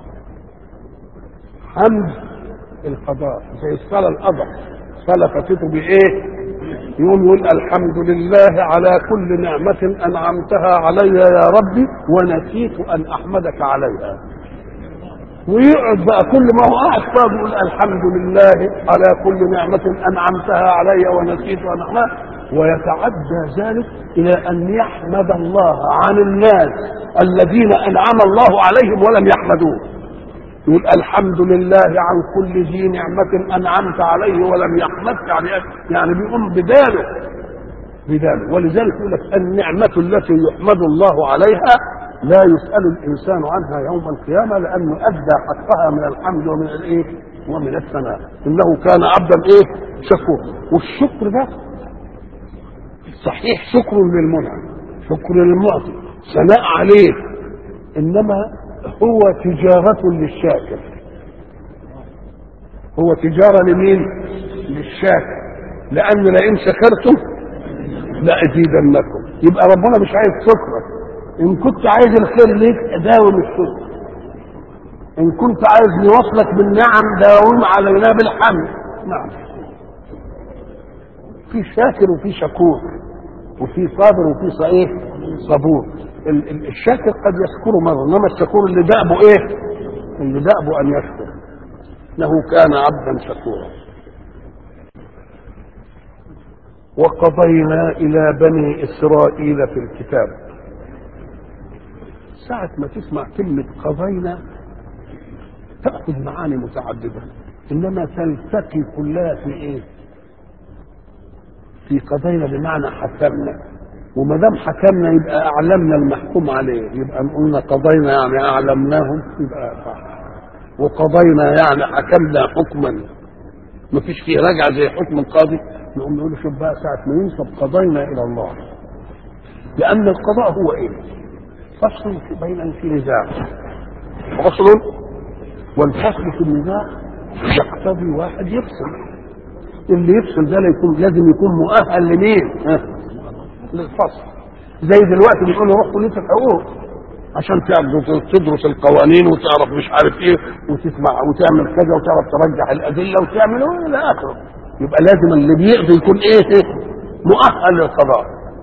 حمد القضاء زي الصلاه القضاء صلاه فاتته بايه؟ يقوم يقول الحمد لله على كل نعمة أنعمتها علي يا ربي ونسيت أن أحمدك عليها ويقعد بقى كل ما هو قاعد فاضي يقول الحمد لله على كل نعمة أنعمتها علي ونسيت أن أحمدها ويتعدى ذلك إلى أن يحمد الله عن الناس الذين أنعم الله عليهم ولم يحمدوه يقول الحمد لله عن كل ذي نعمة أنعمت عليه ولم يحمدك يعني يعني بيقوم بداله بداله ولذلك يقول لك النعمة التي يحمد الله عليها لا يسأل الإنسان عنها يوم القيامة لأنه أدى حقها من الحمد ومن الإيه؟ ومن الثناء إنه كان عبدا إيه؟ شكور والشكر ده صحيح شكر للمنعم شكر للمعطي ثناء عليه إنما هو تجارة للشاكر هو تجارة لمين؟ للشاكر لأن لئن شكرتم لأزيدنكم يبقى ربنا مش عايز شكرك إن كنت عايز الخير ليك داوم الشكر إن كنت عايز يوصلك بالنعم داوم علينا بالحمد نعم في شاكر وفي شكور وفي صابر وفي صحيح صبور ال- ال- الشاكر قد يشكر مره انما الشكور اللي دأبه ايه؟ اللي دأبه ان يشكر انه كان عبدا شكورا وقضينا الى بني اسرائيل في الكتاب ساعة ما تسمع كلمة قضينا تأخذ معاني متعددة إنما تلتقي كلها في إيه؟ في قضينا بمعنى حكمنا وما دام حكمنا يبقى اعلمنا المحكوم عليه يبقى قلنا قضينا يعني اعلمناهم يبقى صح وقضينا يعني حكمنا حكما ما فيش فيه رجعه زي حكم القاضي نقوم نقول له شوف بقى ساعه ما ينسب قضينا الى الله لان القضاء هو ايه؟ فصل في بين في نزاع فصل والفصل في النزاع يقتضي واحد يفصل اللي يفصل ده لا يكون لازم يكون مؤهل لمين؟ ها؟ للفصل زي دلوقتي بيقولوا روح كليه الحقوق عشان تعرف تدرس القوانين وتعرف مش عارف ايه وتسمع وتعمل كذا وتعرف ترجح الادله وتعمل الى اخره يبقى لازم اللي بيقضي يكون ايه؟ إيه؟ مؤهل للقضاء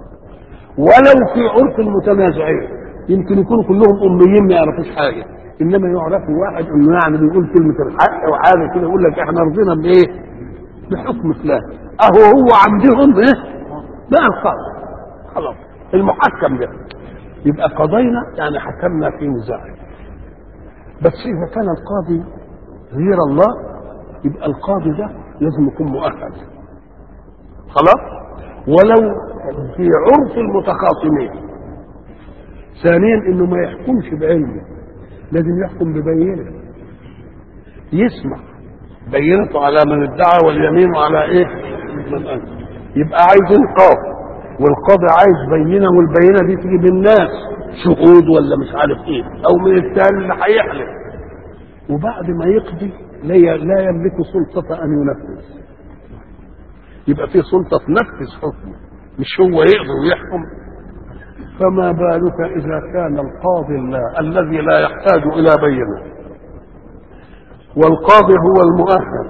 ولو في عرف المتنازعين يمكن يكونوا كلهم اميين ما يعرفوش حاجه انما يعرفوا واحد انه يعني بيقول كلمه الحق وحاجه كده يقول لك احنا رضينا بايه؟ بحكم فلان اهو هو عندهم ايه؟ بقى القاضي خلاص المحكم ده يبقى قضينا يعني حكمنا في نزاع بس اذا كان القاضي غير الله يبقى القاضي ده لازم يكون مؤهل خلاص ولو في عرف المتخاصمين ثانيا انه ما يحكمش بعلمه لازم يحكم ببينه يسمع بينته على من ادعى واليمين على ايه من أنت. يبقى عايز القاضي والقاضي عايز بينه والبينه دي تيجي بالناس شهود ولا مش عارف ايه او من الثاني اللي هيحلف وبعد ما يقضي لا لا يملك سلطه ان ينفذ يبقى في سلطه تنفذ حكمه مش هو يقضي ويحكم فما بالك اذا كان القاضي الله الذي لا يحتاج الى بينه والقاضي هو المؤهل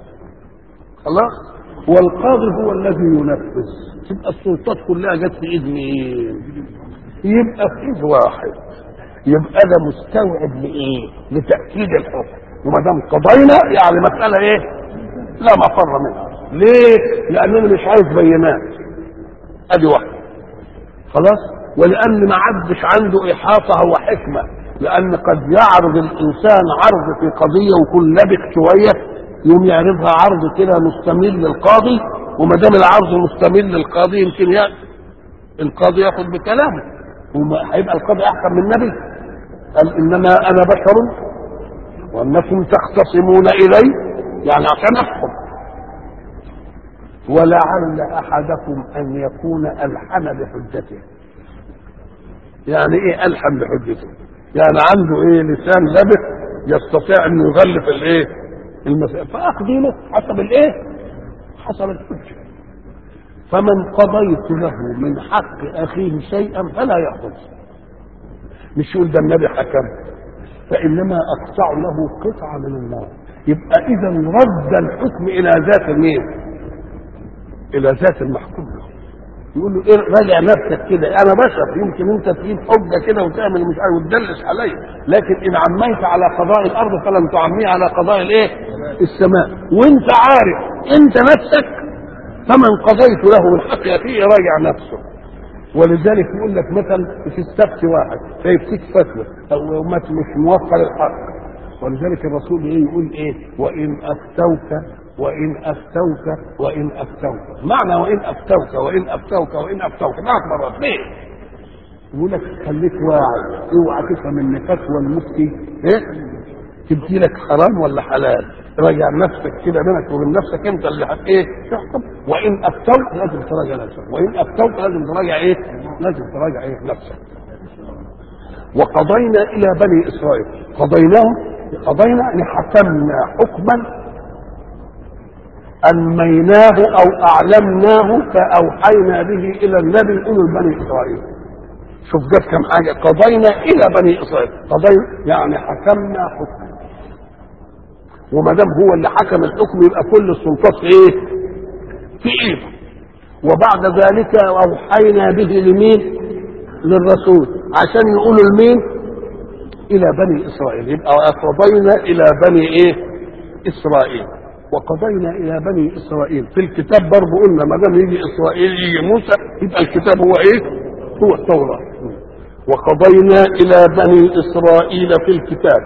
خلاص والقاضي هو الذي ينفذ تبقى السلطات كلها جت في ايد مين يبقى في ايد واحد يبقى ده مستوعب لايه لتاكيد الحكم وما دام قضينا يعني مساله ايه لا مفر منها ليه لاننا مش عايز بينات ادي واحده خلاص ولان ما عدش عنده احاطه وحكمه لان قد يعرض الانسان عرض في قضيه ويكون لبث شويه يوم يعرضها عرض كده مستمل للقاضي وما دام العرض مستمل للقاضي يمكن يعني القاضي ياخذ بكلامه وما هيبقى القاضي احسن من النبي قال انما انا بشر وانكم تختصمون الي يعني عشان احكم ولعل احدكم ان يكون الحن بحجته يعني ايه الحن بحجته يعني عنده ايه لسان لبث يستطيع ان يغلف الايه المسائل فاقضي له حسب الايه حسب الحجه فمن قضيت له من حق اخيه شيئا فلا ياخذ مش يقول ده النبي حكم فانما اقطع له قطعه من النار يبقى اذا رد الحكم الى ذات مين الى ذات المحكوم له يقول له ايه راجع نفسك كده انا بشر يمكن انت تجيب حجه كده وتعمل مش عارف وتدلس عليا لكن ان عميت على قضاء الارض فلن تعميه على قضاء الايه السماء وانت عارف انت نفسك فمن قضيت له من حق اخيه راجع نفسه ولذلك يقول لك مثلا في السبت واحد فيفتيك فتوى او مش موفر الحق ولذلك الرسول ايه يقول ايه وان افتوك وان افتوك وان افتوك معنى وان افتوك وان افتوك وان افتوك ثلاث مرات ليه؟ يقول لك خليك واعي اوعى تفهم ان فتوى المفتي ايه تبدي لك حرام ولا حلال راجع نفسك كده بينك وبين نفسك انت اللي هت ايه تحكم وان افتوك لازم تراجع نفسك وان افتوك لازم تراجع ايه لازم تراجع ايه نفسك وقضينا الى بني اسرائيل قضيناهم قضينا ان حكمنا حكما أنميناه أو أعلمناه فأوحينا به إلى النبي أولو بني إسرائيل شوف جاب كم حاجة قضينا إلى بني إسرائيل قضينا يعني حكمنا حكما وما دام هو اللي حكم الحكم يبقى كل السلطات في إيه؟ في إيده وبعد ذلك أوحينا به لمين؟ للرسول عشان يقولوا لمين؟ إلى بني إسرائيل يبقى قضينا إلى بني إيه؟ إسرائيل وقضينا الى بني اسرائيل في الكتاب برضه قلنا ما دام يجي اسرائيل يجي موسى يبقى الكتاب هو ايه؟ هو التوراه. وقضينا الى بني اسرائيل في الكتاب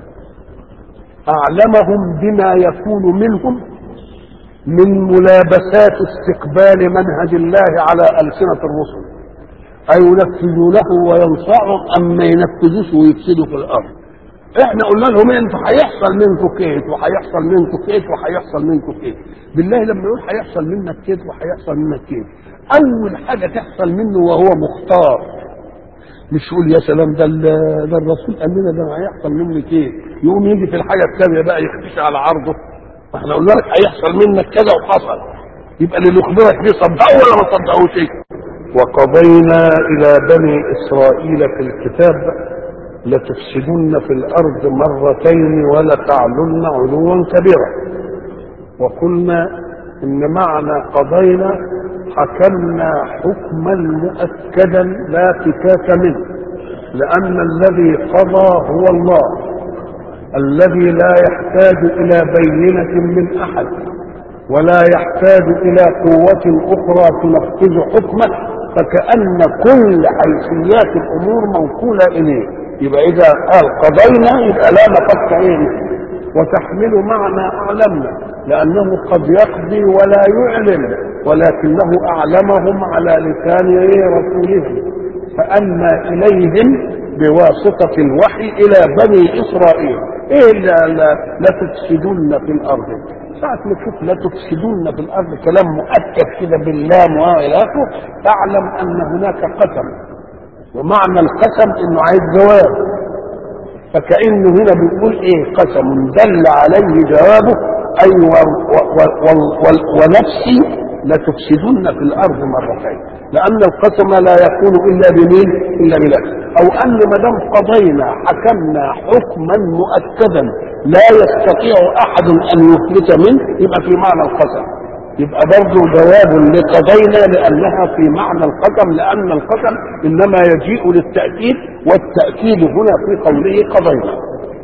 اعلمهم بما يكون منهم من ملابسات استقبال منهج الله على السنه الرسل اينفذونه وينصعهم ام ما ينفذوش ويفسدوا في الارض احنا قلنا لهم انتوا هيحصل منكم كيت وهيحصل منكم كيت وهيحصل منكم كيت بالله لما يقول هيحصل منك كيت وهيحصل منك كيت اول حاجه تحصل منه وهو مختار مش يقول يا سلام ده ده الرسول قال لنا ده هيحصل مني كيت يقوم يجي في الحاجه الثانيه بقى يختش على عرضه احنا قلنا لك هيحصل منك كذا وحصل يبقى اللي يخبرك بيه صدقه ولا ما صدقوش وقضينا الى بني اسرائيل في الكتاب لتفسدن في الارض مرتين ولتعلن علوا كبيرا وقلنا ان معنى قضينا حكمنا حكما مؤكدا لا فكاك منه لان الذي قضى هو الله الذي لا يحتاج الى بينه من احد ولا يحتاج الى قوه اخرى تنفذ حكمه فكان كل حيثيات الامور موكوله اليه يبقى اذا قال قضينا يبقى لا نفك ايه وتحمل معنى اعلمنا لانه قد يقضي ولا يعلم ولكنه اعلمهم على لسان رسولهم فاما اليهم بواسطه الوحي الى بني اسرائيل ايه لا, لا, لا تفسدن في الارض ساعة ما تشوف لا تفسدن في الارض كلام مؤكد كده باللام والى اخره تعلم ان هناك قسم ومعنى القسم انه عايز جواب فكانه هنا بيقول ايه قسم دل عليه جوابه اي و و و و ونفسي لتفسدن في الارض مرتين لان القسم لا يكون الا بمين الا بنفس او ان ما دام قضينا حكمنا حكما مؤكدا لا يستطيع احد ان يفلت منه يبقى في معنى القسم يبقى برضه جواب لقضينا لانها في معنى القسم لان القسم انما يجيء للتاكيد والتاكيد هنا في قوله قضينا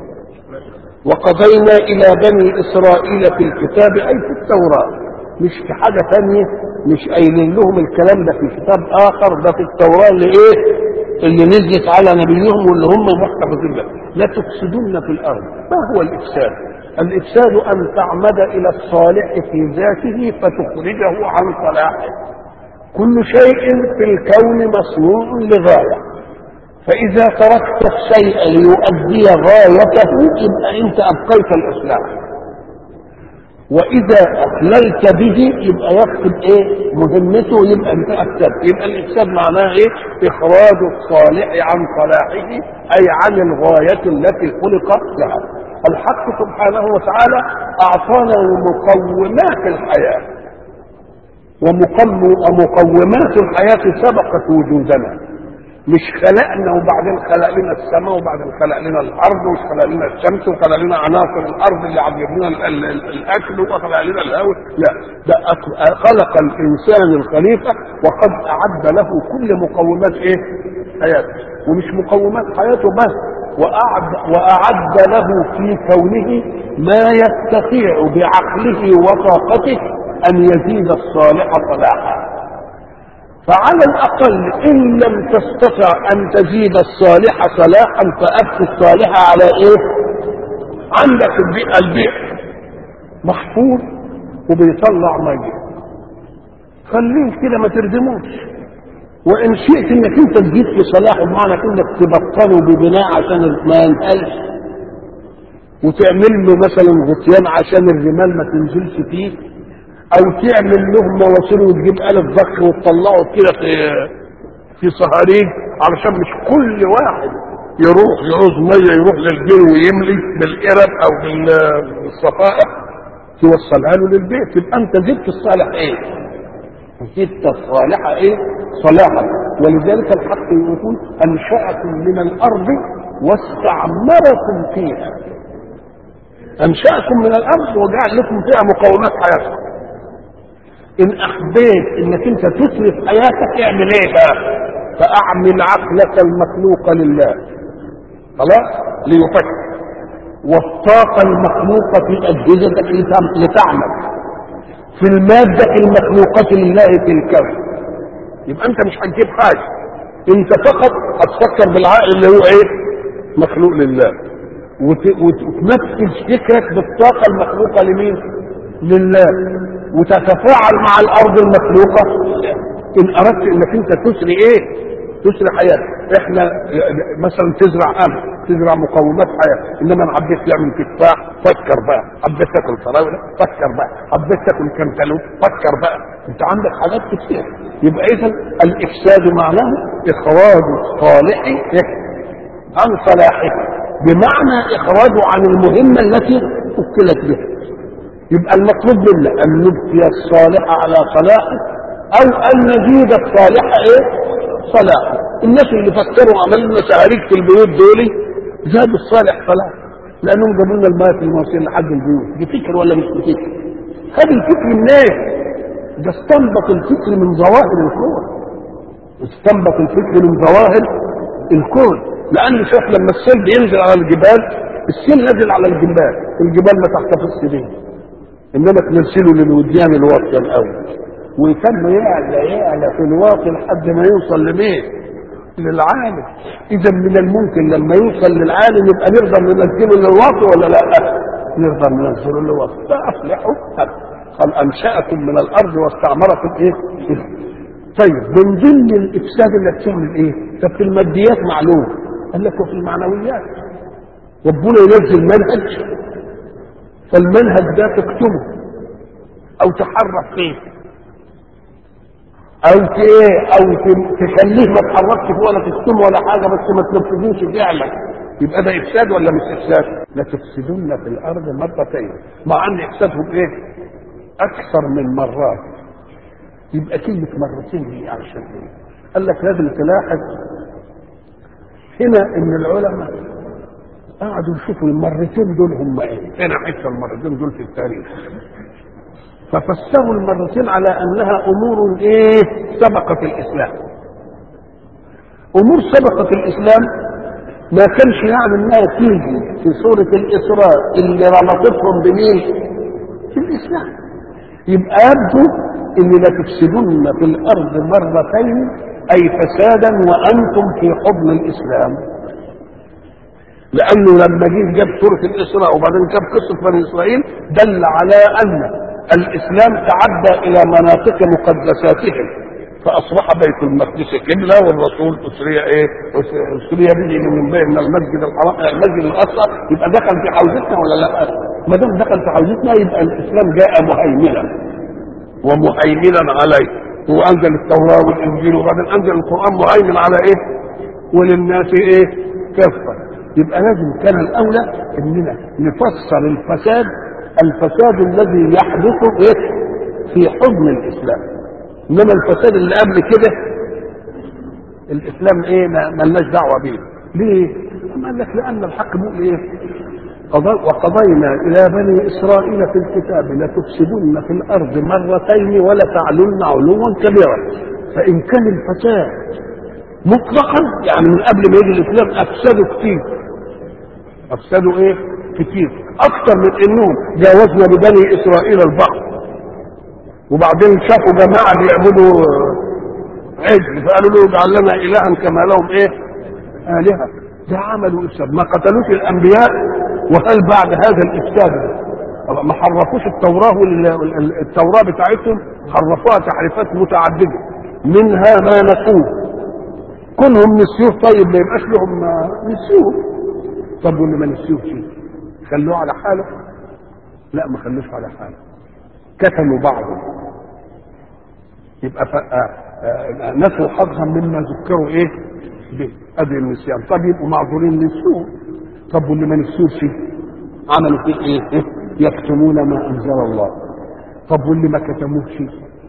وقضينا الى بني اسرائيل في الكتاب اي في التوراه مش في حاجه ثانيه مش قايلين لهم الكلام ده في كتاب اخر ده في التوراه اللي ايه اللي نزلت على نبيهم واللي هم محتفظين بها لا تفسدن في الارض ما هو الافساد الإفساد أن تعمد إلى الصالح في ذاته فتخرجه عن صلاحه كل شيء في الكون مصنوع لغاية فإذا تركت الشيء ليؤدي غايته يبقى أنت أبقيت الإصلاح وإذا أخللت به يبقى يفقد إيه؟ مهمته يبقى أنت أفسدت يبقى الإفساد معناه إيه؟ إخراج الصالح عن صلاحه أي عن الغاية التي خلق لها الحق سبحانه وتعالى أعطانا مقومات الحياة ومقومات الحياة سبقت وجودنا مش خلقنا وبعدين خلق لنا السماء وبعدين خلق لنا الارض وخلق لنا الشمس وخلق لنا عناصر الارض اللي عجب لنا ال- ال- ال- الاكل وخلق لنا الهواء لا ده أك- خلق الانسان الخليفه وقد اعد له كل مقومات ايه؟ حياته ومش مقومات حياته بس وأعد, وأعد له في كونه ما يستطيع بعقله وطاقته أن يزيد الصالح صلاحا فعلى الأقل إن لم تستطع أن تزيد الصالح صلاحا فأبقي الصالح على إيه؟ عندك البيئة البيئة محفوظ وبيطلع مية خليه كده ما تردموش وإن شئت إنك أنت تزيد في صلاحه بمعنى إنك تبطله ببناء عشان ما ينقلش وتعمل له مثلا غطيان عشان الرمال ما تنزلش فيه او تعمل له مواسير وتجيب آلة ضخ وتطلعه كده في في صهاريج علشان مش كل واحد يروح يعوز ميه يروح للبير ويملي بالقرب او بال- بالصفائح توصلها له للبيت يبقى انت زدت الصالح ايه؟ زدت الصالح ايه؟ صلاحا ولذلك الحق يقول انشأكم من الارض واستعمركم فيها انشأكم من الارض وجعل لكم فيها مقومات حياتكم ان احبيت انك انت تصرف حياتك اعمل ايه بقى فاعمل عقلك المخلوق لله خلاص ليفكر والطاقة المخلوقة في أجهزتك لتعم- لتعمل في المادة المخلوقة لله في الكون يبقى أنت مش هتجيب حاجة أنت فقط هتفكر بالعقل اللي هو إيه؟ مخلوق لله وت- وت- وتنفذ فكرك بالطاقة المخلوقة لمين؟ لله وتتفاعل مع الارض المخلوقه ان اردت انك انت تسري ايه تسري حياتك احنا مثلا تزرع قمح تزرع مقومات حياه انما انا حبيت تعمل تفاح فكر بقى حبيت تاكل فراوله فكر بقى حبيت تاكل كنتالوب فكر بقى انت عندك حاجات كتير يبقى اذا الافساد معناه اخراج الصالح عن صلاحه بمعنى اخراجه عن المهمه التي وكلت بها يبقى المطلوب منا ان نبقي الصالح على صلاحه او ان نزيد الصالح ايه صلاحه الناس اللي فكروا عملوا لنا سهاريج في البيوت دول زادوا الصالح صلاح لانهم جابوا لنا الماء في المواسير لحد البيوت دي فكر ولا مش فكر خد الفكر منين ده استنبط الفكر من ظواهر الكون استنبط الفكر من ظواهر الكون لان شوف لما السيل بينزل على الجبال السيل نزل على الجبال الجبال ما تحتفظش بيه انما تنزله للوديان الواطيه الاول ويتم يعلى يعلى في الواطي لحد ما يوصل لمين؟ للعالم اذا من الممكن لما يوصل للعالم يبقى نقدر ننزله للواطي ولا لا؟ نقدر ننزله للواطي فافلحوا قال انشاكم من الارض واستعمركم ايه؟ طيب من ضمن الافساد اللي بتعمل ايه؟ طب في الماديات معلوم قال لك وفي المعنويات ربنا ينزل منهج فالمنهج ده تكتبه او تحرك فيه او ت- ايه او ت- تخليه ما تحركش فيه ولا تكتمه ولا حاجه بس ما تنفذوش فعلا يبقى ده افساد ولا مش افساد؟ لا تفسدن في الارض مرتين مع ان افسادهم ايه؟ اكثر من مرات يبقى كلمه مرتين دي عشان ايه؟ قال لك لازم تلاحظ هنا ان العلماء قعدوا يشوفوا المرتين دول هم ايه؟ فين حته المرتين دول في التاريخ؟ ففسروا المرتين على انها امور ايه؟ سبقت الاسلام. امور سبقت الاسلام ما كانش يعني انها تيجي في سوره الاسراء اللي ربطتهم بمين؟ في الاسلام. يبقى يبدو ان لا تفسدن في الارض مرتين اي فسادا وانتم في حضن الاسلام. لانه لما جه جاب سوره الاسراء وبعدين جاب قصه بني اسرائيل دل على ان الاسلام تعدى الى مناطق مقدساتهم فاصبح بيت المقدس قبله والرسول اسري ايه؟ اسري به من بين من المسجد الحرام المسجد الاقصى يبقى دخل في حوزتنا ولا لا؟ ما دام دخل في حوزتنا يبقى الاسلام جاء مهيمنا ومهيمنا عليه وانزل التوراه والانجيل وبعدين انزل القران مهيمن على ايه؟ وللناس ايه؟ كافه يبقى لازم كان الاولى اننا نفسر الفساد الفساد الذي يحدث ايه؟ في حضن الاسلام انما الفساد اللي قبل كده الاسلام ايه ما ملناش دعوه بيه ليه؟ قال لك لان الحق بيقول ايه؟ قضى- وقضينا الى بني اسرائيل في الكتاب لتفسدن في الارض مرتين ولتعلن علوا كبيرا فان كان الفساد مطلقا يعني من قبل ما يجي الاسلام افسدوا كتير افسدوا ايه؟ كتير اكثر من انهم جاوزنا ببني اسرائيل البحر وبعدين شافوا جماعه بيعبدوا عجل فقالوا له اجعل لنا الها كما لهم ايه؟ الهه ده عملوا افساد ما قتلوش الانبياء وهل بعد هذا الافساد ما حرفوش التوراه وال- التوراه بتاعتهم حرفوها تحريفات متعدده منها ما نسوه كلهم نسيوه طيب ما يبقاش لهم نسيوه طب واللي ما نسيوش خلوه على حاله لا ما خلوش على حاله كتموا بعضهم يبقى ف... آه، آه، نسوا حظا مما ذكروا ايه به ادي النسيان طب يبقوا معذورين نسيوه طب واللي ما نسيوش عملوا فيه ايه إيه؟ يكتمون ما انزل الله طب واللي ما كتموش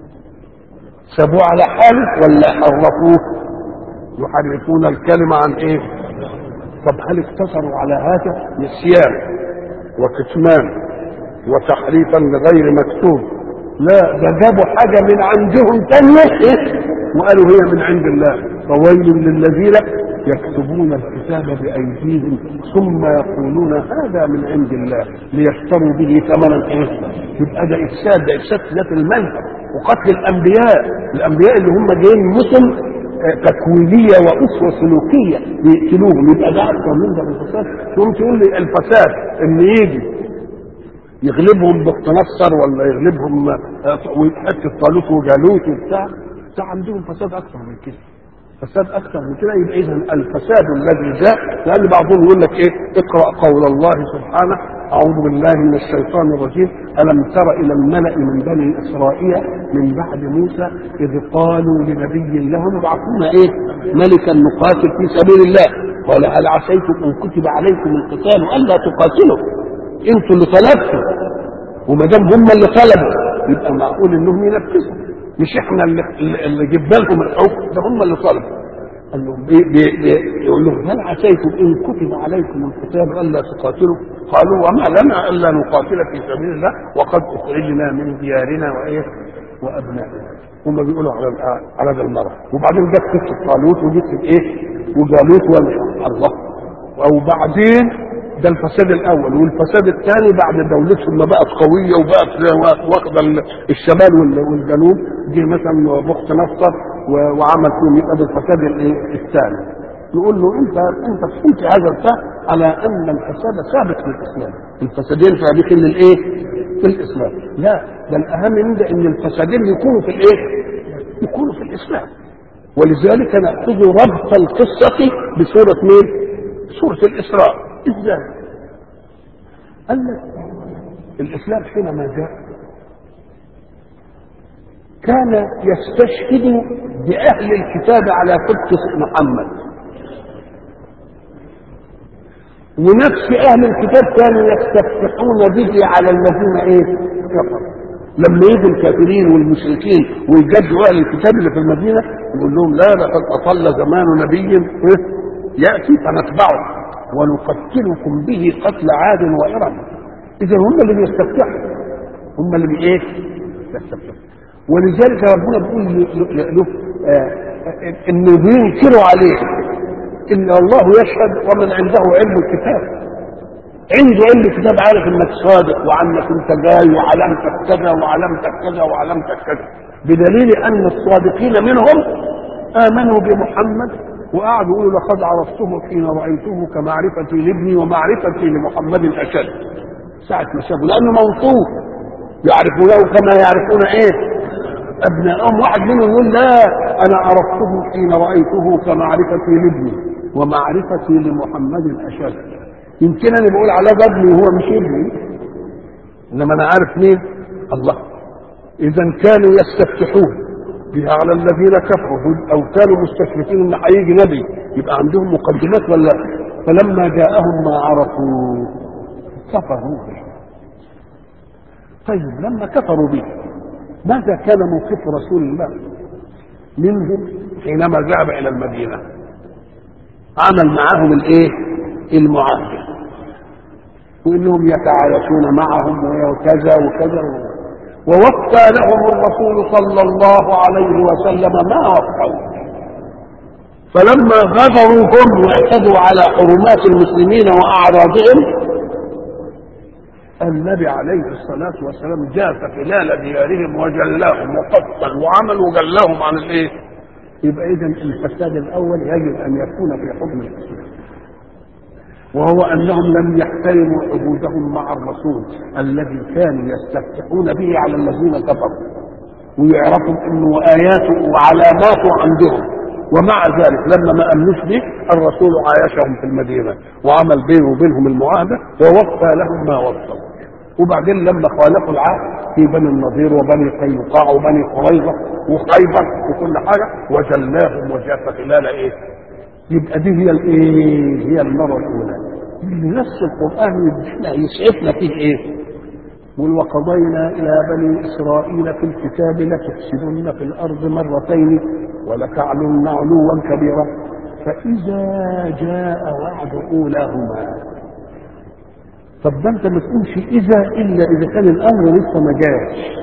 سابوه على حاله ولا حرفوه يحرفون الكلمة عن ايه طب هل اقتصروا على هذا نسيان وكتمان وتحريفا لغير مكتوب لا ده جابوا حاجة من عندهم تانية إيه؟ وقالوا هي من عند الله فويل للذين يكتبون الكتاب بأيديهم ثم يقولون هذا من عند الله ليشتروا به ثمنا ايه؟ يبقى ده افساد ده افساد ذات المنهج وقتل الانبياء الانبياء اللي هم جايين مثل تكوينيه واسوه سلوكيه بيقتلوهم يبقى ده اكثر من ده الفساد تقوم تقول لي الفساد ان يجي يغلبهم باقتنصر ولا يغلبهم آه، حته طالوت وجالوت وبتاع ده عندهم فساد اكثر من كده فساد اكثر من كده يبقى اذا الفساد الذي جاء لان بعضهم يقول لك ايه اقرا قول الله سبحانه اعوذ بالله من الشيطان الرجيم الم تر الى الملا من بني اسرائيل من بعد موسى اذ قالوا لنبي لهم ابعثوا لنا ايه ملكا نقاتل في سبيل الله قال هل عسيتم ان كتب عليكم القتال الا تقاتلوا انتوا اللي طلبتوا وما دام هم اللي طلبوا يبقى معقول انهم ينفذوا مش احنا اللي, اللي جبنا لهم الحكم ده هم اللي طلبوا قال لهم بي بي بي يقول لهم هل عسيتم ان كتب عليكم القتال الا تقاتلوا؟ قالوا وما لنا الا نقاتل في سبيل الله وقد اخرجنا من ديارنا وايه؟ وابنائنا. هم بيقولوا على على ده المره وبعدين جت قصه طالوت وجت ايه؟ وجالوت ولا الله وبعدين ده الفساد الاول والفساد الثاني بعد دولتهم ما بقت قويه وبقت واخده الشمال وال- والجنوب جه مثلا بخت نصر و- وعمل فيهم يبقى ده الفساد الايه؟ الثاني نقول له انت انت فهمت هذا الفهم على ان الفساد سابق للاسلام الفسادين سابقين للايه؟ في الاسلام لا ده الاهم من ده ان الفسادين يكونوا في الايه؟ يكونوا في الاسلام ولذلك ناخذ ربط القصه بسوره مين؟ سوره الاسراء ازاي؟ قال لك الاسلام حينما جاء كان يستشهد باهل الكتاب على صدق محمد ونفس اهل الكتاب كانوا يستفتحون به على الذين ايه كفروا لما يجوا الكافرين والمشركين ويجدوا اهل الكتاب اللي في المدينه يقول لهم لا لقد اطل زمان نبي إيه؟ ياتي فنتبعه ونقتلكم به قتل عاد وارم اذا هم اللي بيستفتحوا هم اللي بي ايه يستفتحوا ولذلك ربنا بيقول ل- ل- له آه، آه، انه بينكروا عليه ان الله يشهد ومن عنده علم الكتاب عنده علم الكتاب عارف انك صادق وعنك انت جاي وعلامتك كذا وعلامتك كذا وعلامتك كذا بدليل ان الصادقين منهم امنوا بمحمد وقعدوا يقولوا لقد عرفته حين رايته كمعرفتي لابني ومعرفتي لمحمد اشد ساعه ما شافوا لانه موصوف يعرفونه كما يعرفون ايه ابنائهم واحد منهم يقول لا انا عرفته حين رايته كمعرفتي لابني ومعرفتي لمحمد اشد يمكن انا بقول على ده ابني وهو مش ابني انما انا عارف مين الله اذا كانوا يستفتحون بها على الذين كفروا او كانوا مستشرفين ان هيجي نبي يبقى عندهم مقدمات ولا فلما جاءهم ما عرفوا كفروا به طيب لما كفروا به ماذا كان موقف رسول الله منهم حينما ذهب الى المدينه عمل معهم الايه المعاهده وانهم يتعايشون معهم وكذا وكذا ووفى لهم الرسول صلى الله عليه وسلم ما وفوا فلما غدروا هم واعتدوا على حرمات المسلمين واعراضهم النبي عليه الصلاة والسلام جاء خلال ديارهم وجلاهم وقتل وعمل وجلاهم عن الايه؟ يبقى اذا الفساد الاول يجب ان يكون في حكم الاسلام. وهو انهم لم يحترموا عهودهم مع الرسول الذي كانوا يستفتحون به على الذين كفروا ويعرفوا انه اياته وعلاماته عندهم ومع ذلك لما ما امنوش به الرسول عايشهم في المدينه وعمل بينه وبينهم المعاهده ووفى لهم ما وفوا وبعدين لما خالفوا العهد في بني النضير وبني قينقاع وبني قريظه وخيبر وكل حاجه وجلاهم وجاف خلال ايه؟ يبقى دي هي الايه؟ هي المره الاولى اللي نفس القران يدينا يسعفنا فيه ايه؟ قل وقضينا الى بني اسرائيل في الكتاب لتفسدن في الارض مرتين ولتعلن علوا كبيرا فاذا جاء وعد اولاهما طب ده انت ما تقولش اذا الا اذا كان الامر لسه ما جاش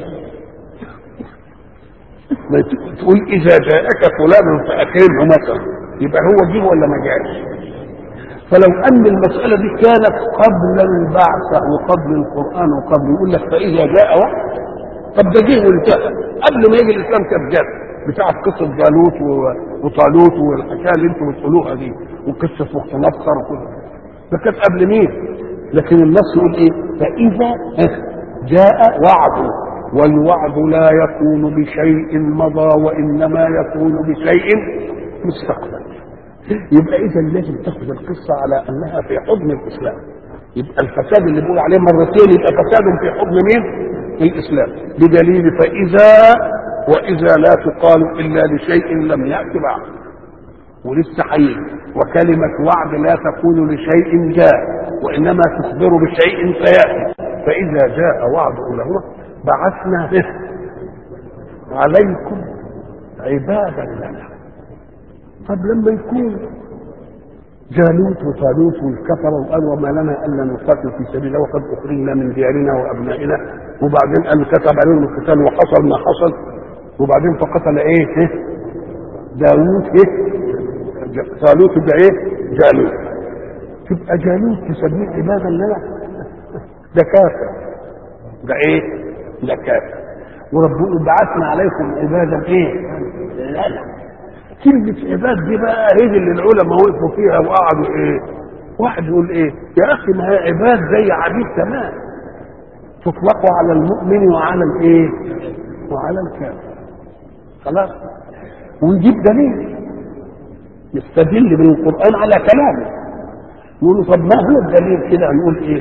ما تقول اذا جاءك فلان فاكرمه مثلا يبقى هو جه ولا ما جاش فلو ان المساله دي كانت قبل البعثه وقبل القران وقبل يقول لك فاذا جاء وقت طب ده جه وانتهى قبل ما يجي الاسلام كانت جت بتاعت قصه جالوت وطالوت والحكايه اللي انتم بتقولوها دي وقصه وقت نصر وكل ده كانت قبل مين؟ لكن النص يقول ايه؟ فاذا جاء وعد والوعد لا يكون بشيء مضى وانما يكون بشيء مستقبل يبقى اذا لازم تاخذ القصه على انها في حضن الاسلام يبقى الفساد اللي بيقول عليه مرتين يبقى فساد في حضن مين؟ الاسلام بدليل فاذا واذا لا تقال الا لشيء لم يات بعد ولسه حي وكلمة وعد لا تكون لشيء جاء وإنما تخبر بشيء سيأتي فإذا جاء وعد أولهما بعثنا به عليكم عبادا لنا طب لما يكون جالوت وطالوت والكفرة وقالوا وما لنا الا نقاتل في سبيل الله وقد اخرجنا من ديارنا وابنائنا وبعدين قال كتب عليهم القتال وحصل ما حصل وبعدين فقتل ايه؟ إيه؟ داوود ايه؟ طالوت يبقى ايه؟ جالوت تبقى جالوت تسميه عبادا لنا ده كافر ده ايه؟ ده كافر وربنا بعثنا عليكم عبادا ايه؟ لنا كلمة عباد دي بقى هي اللي العلماء وقفوا فيها وقعدوا ايه؟ واحد يقول ايه؟ يا اخي ما هي عباد زي عبيد تمام تطلق على المؤمن وعلى الايه؟ وعلى الكافر خلاص ونجيب دليل نستدل من القرآن على كلامه نقول طب ما هو الدليل كده نقول ايه؟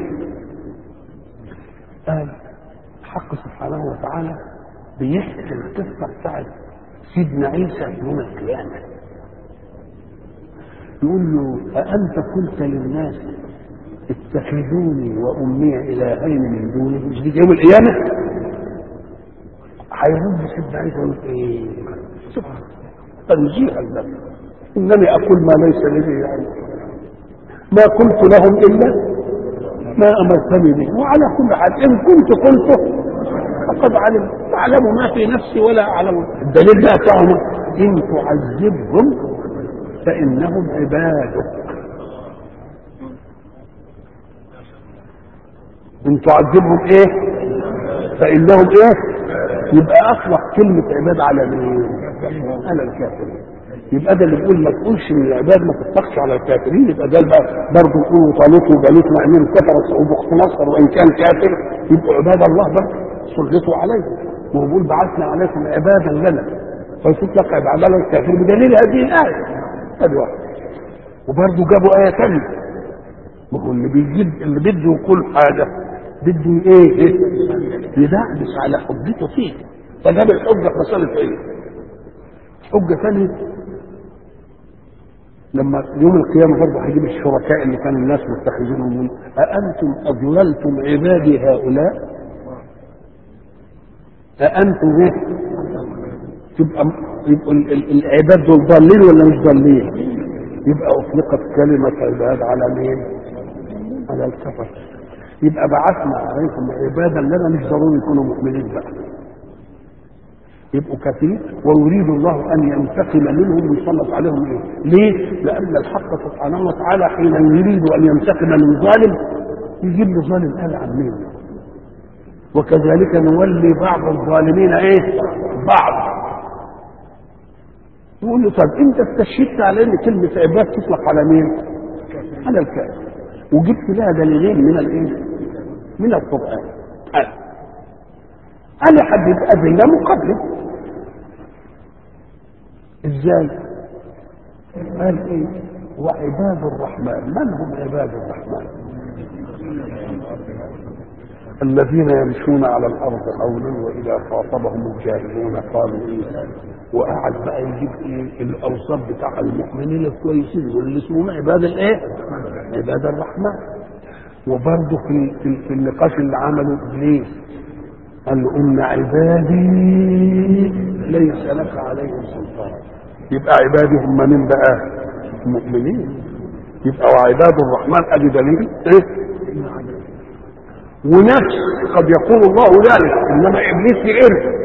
قال الحق سبحانه وتعالى بيحكي القصة بتاعت سيدنا عيسى يوم القيامة يقول له أأنت قلت للناس اتخذوني وأمي إلهين من دوني مش دي يوم القيامة هيرد سيدنا عيسى يقول إيه سبحان تنزيها لله إنني أقول ما ليس لي يعني ما قلت لهم إلا ما أمرتني به وعلى كل حال إن كنت قلته فقد علم تعلم ما في نفسي ولا أعلم الدليل بقى بتاعهم إن تعذبهم فإنهم عبادك إن تعذبهم إيه فإنهم إيه يبقى أطلق كلمة عباد على مين على الكافرين يبقى ده اللي بيقول ما تقولش ان العباد ما تطلقش على الكافرين يبقى ده بقى برضه يقولوا طالوت وجالوت مع انهم كفروا وبخت نصر وان كان كافر يبقوا عباد الله بقى سلطوا عليهم وهو بيقول بعثنا عليكم عبادا لنا فيطلق عباد الله الكافر بدليل هذه الايه هذه واحد وبرضه جابوا ايه ثانيه ما هو اللي بيجيب اللي بده يقول حاجه بده ايه ايه يدعبس على حجته فيه فجاب الحجه في مساله ايه حجه ثانيه لما يوم القيامة برضه هيجيب الشركاء اللي كان الناس متخذينهم من أأنتم أضللتم عبادي هؤلاء؟ أأنتم إيه؟ تبقى يبقى ال- ال- العباد دول ضالين ولا مش ضالين؟ يبقى أطلقت كلمة عباد على مين؟ على الكفر يبقى بعثنا عليكم عبادا لنا مش ضروري يكونوا مؤمنين بقى يبقوا كثير ويريد الله ان ينتقم منهم ويسلط عليهم ايه؟ ليه؟ لان الحق سبحانه وتعالى حين يريد ان ينتقم من ظالم يجيب له ظالم قال عن مين؟ وكذلك نولي بعض الظالمين ايه؟ بعض يقول له طب انت استشهدت على ان كلمه عباد تطلق على مين؟ على الكافر وجبت لها دليلين من الايه؟ من القران قال انا حدد ادله مقابله ازاي؟ قال ايه؟ وعباد الرحمن من هم عباد الرحمن؟ الذين يمشون على الارض هونا واذا خاطبهم الجاهلون قالوا ايه؟ وقعد بقى يجيب ايه؟ الاوصاف بتاع المؤمنين الكويسين واللي اسمهم عباد الايه؟ عباد الرحمن وبرضه في في, في النقاش اللي عمله ابليس قال له ان عبادي ليس لك عليهم سلطان يبقى عبادي هم من بقى المؤمنين يبقى وعباد الرحمن ادي دليل ايه ونفس قد يقول الله ذلك انما ابليس يعرف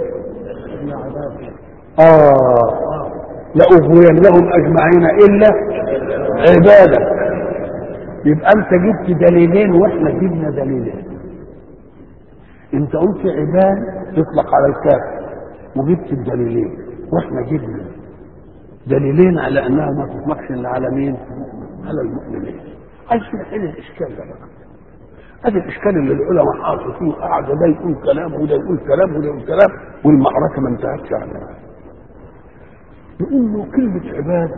اه لأغوينهم اجمعين الا عبادك يبقى انت جبت دليلين واحنا جبنا دليلين انت قلت عباد تطلق على الكافر وجبت الدليلين واحنا جبنا دليلين على انها ما تطلقش الا على مين؟ على المؤمنين. عايز نحل الاشكال ده بقى. هذا الاشكال اللي العلماء حاطوا فيه قاعد ده يقول كلام وده يقول كلام وده يقول كلام والمعركه ما انتهتش على نقول له كلمه عباد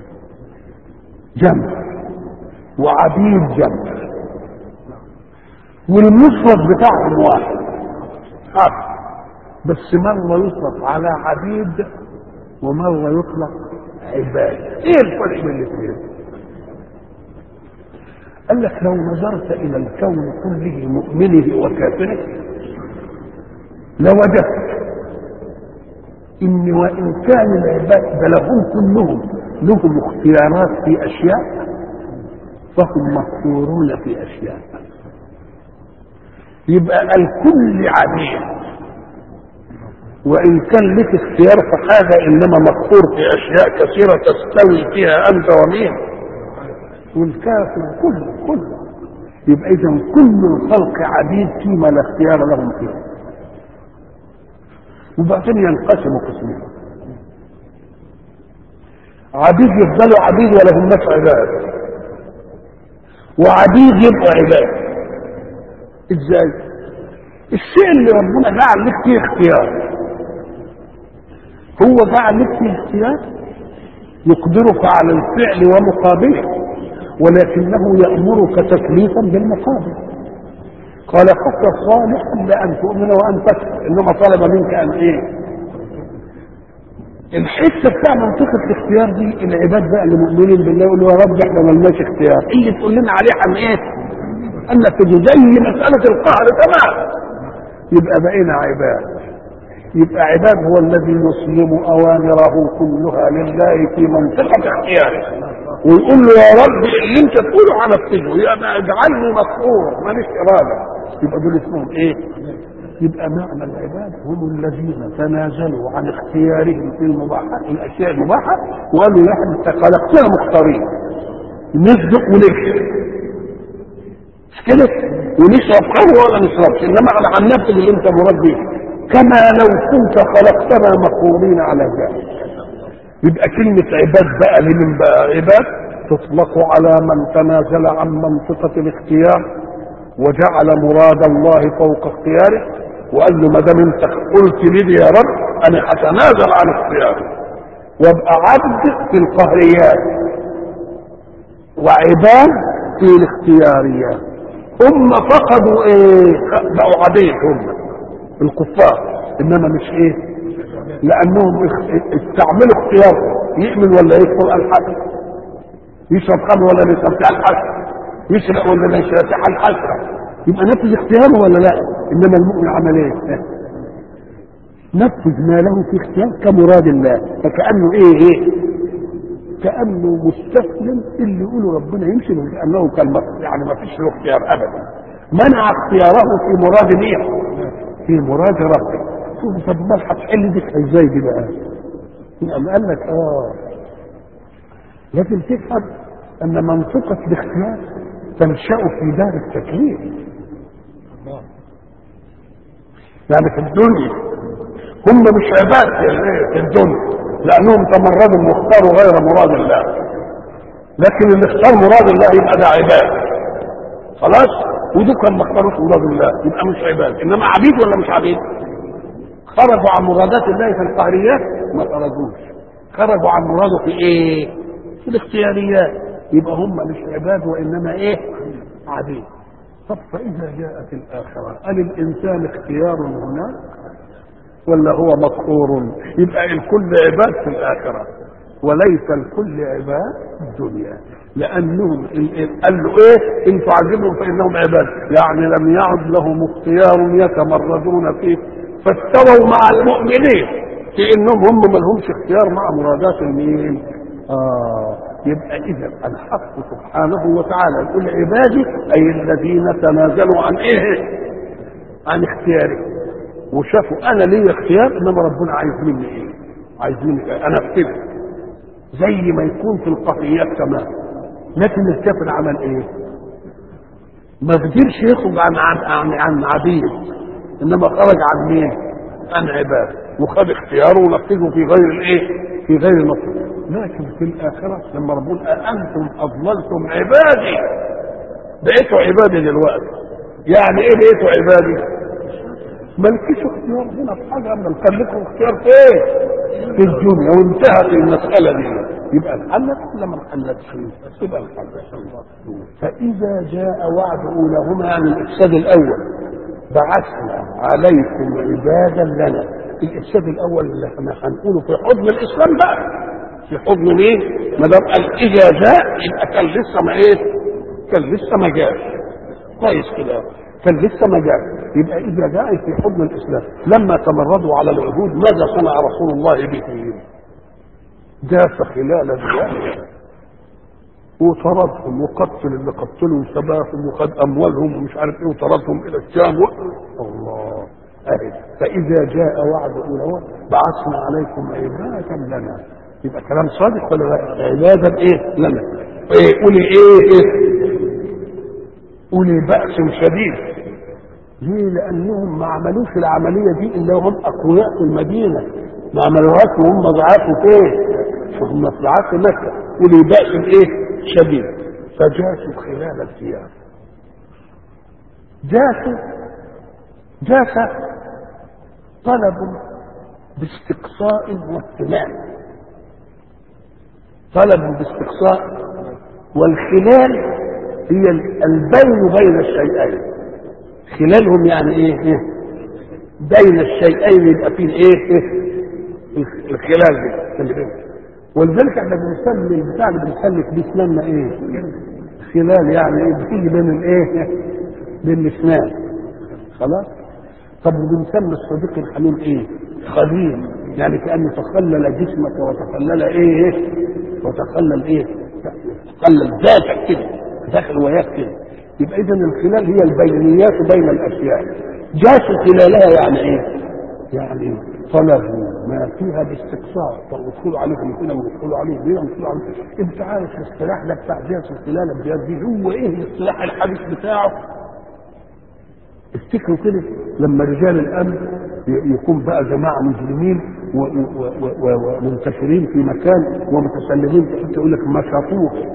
جمع وعبيد جمع والمفرد بتاعهم واحد عبد بس مرة يطلق على عبيد ومرة يطلق عباد ايه الفرق بين الاثنين قال لك لو نظرت الى الكون كله مؤمنه وكافره لوجدت ان وان كان العباد ده لهم كلهم لهم اختيارات في اشياء فهم مقصورون في اشياء يبقى الكل عبيد وان كان لك اختيار في حاجه انما مقصور في اشياء كثيره تستوي فيها انت ومين والكافر كله كله يبقى اذا كل الخلق عبيد فيما لا اختيار لهم فيه وبعدين ينقسموا قسمين عبيد يفضلوا عبيد ولا هم عباد وعبيد يبقوا عباد ازاي الشيء اللي ربنا جعل لك فيه اختيار هو جعل لك فيه اختيار يقدرك على الفعل ومقابله ولكنه يأمرك تكليفا بالمقابل قال حتى صالحا لأن تؤمن وأن تكفر إنما طلب منك أن إيه الحته بتاع منطقه الاختيار دي العباد بقى اللي مؤمنين بالله يقولوا يا رب احنا مالناش اختيار اللي تقول لنا عليه عن ايه؟ انك تزي مساله القهر تمام يبقى بقينا عباد يبقى عباد هو الذي يسلم اوامره كلها لله في منطقه اختياره ويقول له يا رب اللي انت تقوله هنفذه يبقى اجعلني مقهور ماليش اراده يبقى دول اسمهم ايه؟ يبقى معنى العباد هم الذين تنازلوا عن اختيارهم في المباحات الاشياء المباحه وقالوا يا احنا انت خلقتنا مختارين نصدق ونكذب مش كده ونشرب قهوه ولا نشربش انما على عن نفس اللي انت مراد بيه كما لو كنت خلقتنا مقهورين على ذلك يبقى كلمة عباد بقى لمن بقى عباد تطلق على من تنازل عن منطقة الاختيار وجعل مراد الله فوق اختياره وقال له ما دام انت قلت لي يا رب انا اتنازل عن اختياري وابقى عبد في القهريات وعباد في الاختياريات هم فقدوا ايه بقوا عبيد هم الكفار انما مش ايه لانهم استعملوا اختيارهم يؤمن ولا يكفر الحسن يشرب خمر ولا يشرب الحسن يسرق ولا لا يسرق الحسن يبقى نفذ اختياره ولا لا انما المؤمن عمل ايه نفذ ما له في اختيار كمراد الله فكانه ايه ايه كانه مستسلم اللي يقوله ربنا يمشي كانه كالمصر يعني ما فيش له اختيار ابدا منع اختياره في مراد مين في مراد ربه شوف طب ما هتحل دي ازاي دي بقى يعني قال لك اه لازم تفهم ان منطقه الاختيار تنشا في دار التكليف يعني في الدنيا هم مش عباد في الدنيا لانهم تمردوا واختاروا غير مراد الله لكن اللي اختار مراد الله يبقى ده عباد خلاص ودول كان ما اختاروش مراد الله يبقى مش عباد انما عبيد ولا مش عبيد خرجوا عن مرادات الله في القهريات ما خرجوش خرجوا عن مراده في ايه في الاختياريات يبقى هم مش عباد وانما ايه عبيد طب فاذا جاءت الاخره هل الانسان اختيار هناك ولا هو مقهور يبقى الكل عباد في الاخره وليس الكل عباد في الدنيا لانهم قال له ايه ان تعذبهم فانهم عباد يعني لم يعد لهم اختيار يتمردون فيه فاستووا مع المؤمنين في انهم هم ما لهمش اختيار مع مرادات المين اه يبقى اذا الحق سبحانه وتعالى يقول عبادي اي الذين تنازلوا عن ايه عن اختياره وشافوا انا لي اختيار انما ربنا عايز مني ايه عايز مني إيه؟ انا افتكر زي ما يكون في القهريات كمان لكن الكافر عمل ايه ما قدرش يخرج عن عن عن, عن عبيد انما خرج عن مين عن عباد وخد اختياره ونفذه في غير الايه في غير النصر لكن في الآخرة لما ربنا أنتم أضللتم عبادي بقيتوا عبادي دلوقتي يعني إيه بقيتوا عبادي؟ مالكيش اختيار هنا في حاجة أما كان لكم اختيار في إيه؟ في الدنيا وانتهت المسألة دي يبقى انحلت ولا ما انحلتش؟ يبقى انحلت فإذا جاء وعد أولاهما عن الإفساد الأول بعثنا عليكم عبادا لنا الإفساد الأول اللي احنا هنقوله في حضن الإسلام بقى في حضن مين؟ ما دام قال اذا جاء يبقى كان لسه ما ايه؟ كان لسه ما جاش. كويس كده كان لسه ما جاش يبقى اذا جاء في حضن الاسلام لما تمردوا على العهود ماذا صنع رسول الله بهم؟ داس خلال الرياح وطردهم وقتل اللي قتلوا وسباهم وخد اموالهم ومش عارف ايه وطردهم الى الشام و... الله أهد. فاذا جاء وعد اولئك بعثنا عليكم عبادا لنا يبقى كلام صادق ولا لا عبادا ايه لنا ايه قولي ايه ايه قولي بأس شديد ليه لانهم ما عملوش العمليه دي الا هم اقوياء في المدينه ما عملوهاش وهم ضعاف فين هم ضعاف في مكه قولي بأس ايه شديد فجاسوا خلال الثياب جاسوا جاس طلب باستقصاء واهتمام طلب باستقصاء والخلال هي البين بين الشيئين خلالهم يعني ايه, إيه؟ بين الشيئين يبقى فيه ايه, إيه؟ الخلال دي اللي بينهم ولذلك احنا بنسمي البتاع اللي بنسمي في اسلامنا ايه خلال يعني ايه بتيجي بين الايه بين الاثنين خلاص طب بنسمي الصديق الحميم ايه خليل يعني كانه تخلل جسمك وتخلل ايه, إيه؟ وتخلل ايه تخلل ذاتك كده داخل وياك كده يبقى اذا الخلال هي البينيات بين الاشياء جاسوا خلالها يعني ايه يعني طلبوا ما فيها باستقصاء طب ادخلوا عليهم هنا وادخلوا عليهم هنا وادخلوا عليهم انت عارف الاصطلاح ده بتاع جاس الخلال الجاز دي هو ايه الاصطلاح الحديث بتاعه افتكروا كده لما رجال الامن ي- يكون بقى جماعه مسلمين و- و- و- و- ومنتشرين في مكان ومتسلمين تحس يقول لك مشطوه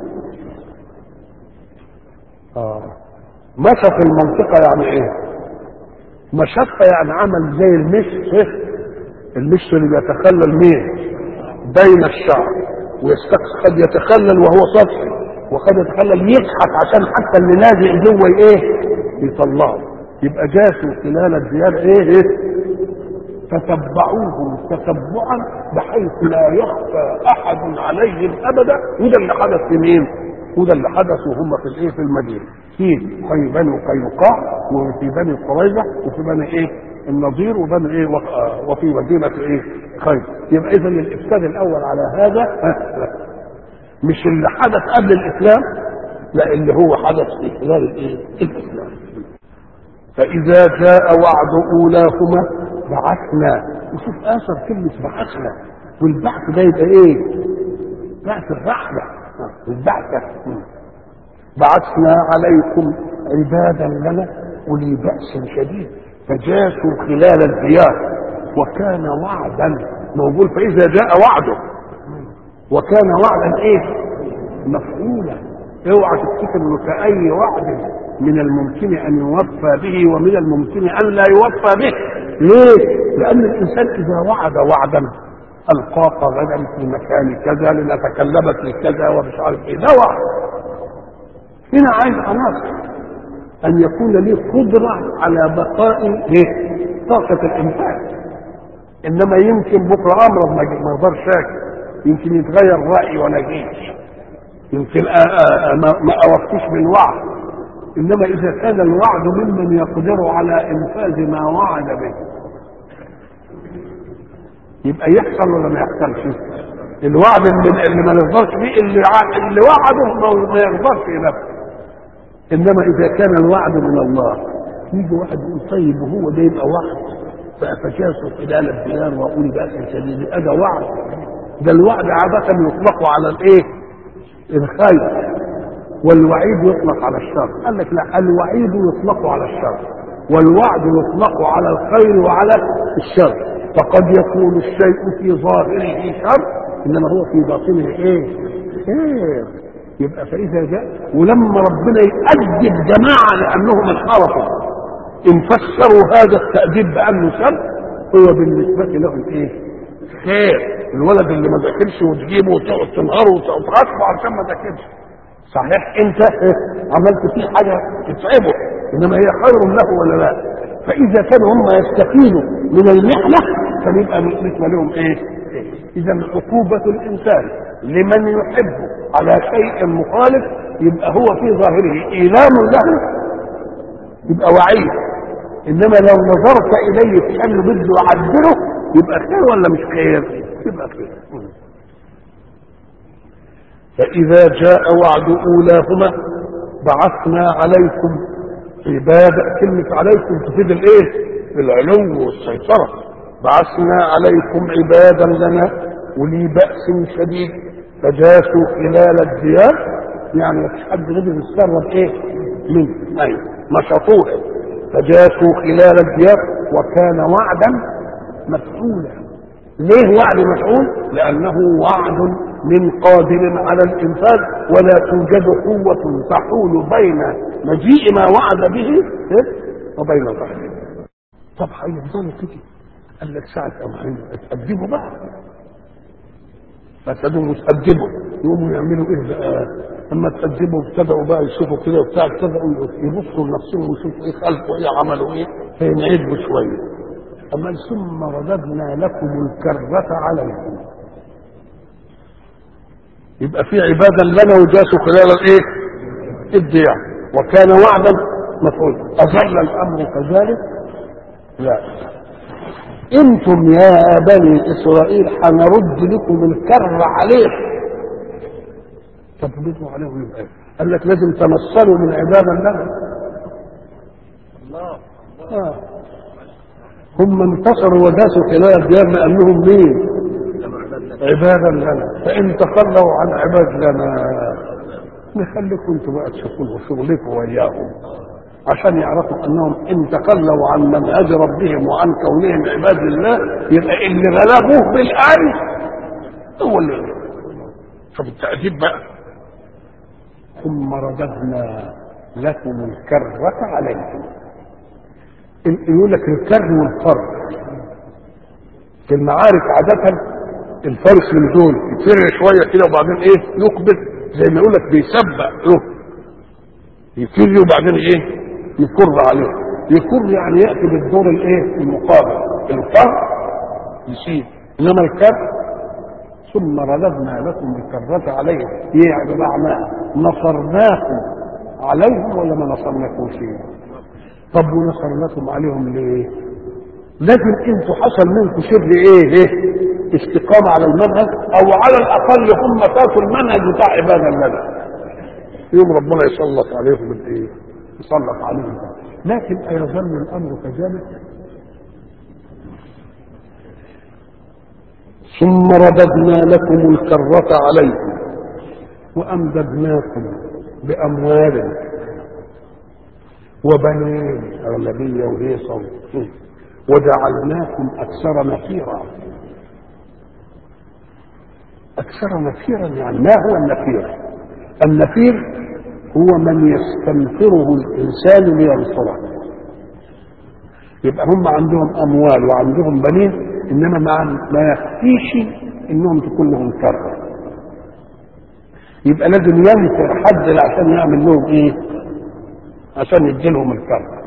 اه مشط المنطقه يعني ايه؟ مشقه يعني عمل زي المش المش اللي بيتخلل مين؟ بين الشعر ويستقص قد يتخلل وهو سطحي وقد يتخلل يضحك عشان حتى اللي لازق جوه ايه؟ يطلعه يبقى جاسوا خلال الديار ايه ايه؟ تتبعوهم تتبعا بحيث لا يخفى احد عليهم ابدا وده اللي حدث في مين؟ وده اللي حدث وهم في الايه في المدينه في في بني قينقاع وفي بني قريظه وفي بني ايه؟ النضير وبني ايه وق- وفي مدينه ايه؟ خيبر يبقى اذا الافساد الاول على هذا ها، مش اللي حدث قبل الاسلام لا اللي هو حدث في خلال الايه؟ الاسلام فإذا جاء وعد أولاهما بعثنا وشوف آثر كلمة بعثنا والبعث ده يبقى إيه؟ بعث الرحمة البعثة بعثنا عليكم عبادا لنا أولي بأس شديد فجاسوا خلال الديار وكان وعدا موجود فإذا جاء وعده وكان وعدا إيه؟ مفعولا اوعى تفتكر انه كأي وعد من الممكن ان يوفى به ومن الممكن ان لا يوفى به ليه؟ لان الانسان اذا وعد وعدا القاك غدا في مكان كذا لنتكلم في كذا ومش عارف ايه ده وعد هنا عايز عناصر ان يكون لي قدره على بقاء ايه؟ طاقه الانسان انما يمكن بكره امرض ما ما اقدرش اكل يمكن يتغير رايي وانا جيش يمكن أ- أ- أ- ما ما اوفيش بالوعد انما اذا كان الوعد ممن يقدر على انفاذ ما وعد به يبقى يحصل ولا ما يحصلش الوعد اللي, اللي ما نقدرش بيه اللي, ع- اللي وعده ما ما يقدرش ينفذ انما اذا كان الوعد من الله يجي واحد يقول طيب وهو ده يبقى وعد فجاسوا خلال الديار واولي باس شديد هذا وعد ده الوعد عادة يطلق على الايه؟ الخير والوعيد يطلق على الشر قال لك لا الوعيد يطلق على الشر والوعد يطلق على الخير وعلى الشر فقد يكون الشيء في ظاهره شر انما هو في باطنه ايه؟ خير يبقى فاذا جاء ولما ربنا يؤدب جماعه لانهم انحرفوا ان فسروا هذا التاديب بانه شر هو بالنسبه لهم ايه؟ خير الولد اللي ما ذاكرش وتجيبه وتقعد تنهره وتغصبه عشان ما ذاكرش صحيح انت عملت فيه حاجه تتعبه انما هي خير له ولا لا فاذا كانوا هم يستفيدوا من المحنه فبيبقى بالنسبه لهم ايه اذا عقوبه الانسان لمن يحبه على شيء مخالف يبقى هو في ظاهره ايلام له يبقى وعيد انما لو نظرت اليه في انه بده يعدله يبقى خير ولا مش خير يبقى خير فإذا جاء وعد أولاهما بعثنا عليكم عبادة كلمة عليكم تفيد الإيه؟ العلو والسيطرة بعثنا عليكم عبادا لنا ولي بأس شديد فجاسوا خلال الديار يعني مفيش حد قدر يتصرف إيه؟ منه أيوه نشطوها فجاسوا خلال الديار وكان وعدا مفعولا ليه وعد مفعول؟ لأنه وعد من قادر على الإنفاذ ولا توجد قوة تحول بين مجيء ما وعد به إيه؟ وبين ظهره. طب هيفضلوا كده قال لك ساعة أما تقدموا بقى فابتدوا متقدموا يقوموا يعملوا ايه بقى؟ اما تقدموا ابتدأوا بقى يشوفوا كده وبتاع ابتدأوا يبصوا لنفسهم ويشوفوا ايه خلقوا ايه عملوا ايه فينعدوا شويه أما ثم رددنا لكم الكرة عليكم يبقى في عبادا لنا وجاسوا خلال الايه؟ الديار وكان وعدا مفعول أظل الأمر كذلك؟ لا انتم يا بني اسرائيل هنرد لكم الكر عليه طب ردوا عليهم يبقى إيه؟ قال لك لازم تمثلوا من عبادا لنا الله آه. هم انتصروا وداسوا خلال الديار لانهم مين؟ عبادا لنا فان تخلوا عن عباد لنا نخليكم انتوا بقى تشوفوا شغلكم وياهم عشان يعرفوا انهم ان تخلوا عن منهج ربهم وعن كونهم عباد الله يبقى اللي غلبوه بالآية هو اللي شوف التأديب بقى ثم رددنا لكم الكرة عليكم يقول لك الكر والفر في المعارك عادة الفرس من دول يفر شوية كده وبعدين ايه يقبل زي ما يقول لك بيسبق له يفر وبعدين ايه يكر عليه يكر يعني يأتي بالدور الايه المقابل الفر يسيب انما الكر ثم رددنا لكم الكرة عليهم يعني معناه نصرناكم عليهم ولا ما نصرناكم فيه طب ونصرناكم عليهم ليه لكن انتوا حصل منكم شر ايه ايه استقامة على المنهج او على الاقل هم فاتوا المنهج بتاع عباد الله يوم ربنا يسلط عليهم الايه يسلط عليهم لكن ايظل الامر كذلك ثم رددنا لكم الكرة عليكم وأمددناكم بأموال وبنين أغلبية وهيصة وجعلناكم أكثر نفيرا أكثر نفيرا يعني ما هو النفير؟ النفير هو من يستنفره الإنسان لينصره يبقى هم عندهم أموال وعندهم بنين إنما ما ما يكفيش إنهم تكون لهم كرة يبقى لازم ينفر حد عشان يعمل لهم إيه؟ عشان يدي لهم الكرة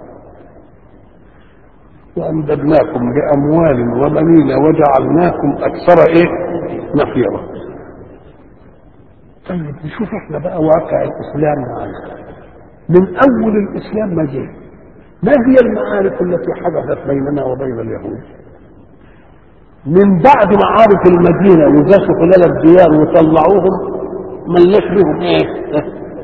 وأمددناكم بأموال وبنين وجعلناكم أكثر إيه؟ نفيرا طيب نشوف احنا بقى واقع الاسلام معانا من اول الاسلام ما جه ما هي المعارك التي حدثت بيننا وبين اليهود من بعد معارك المدينه وجاسوا خلال الديار وطلعوهم ملناش بهم ايه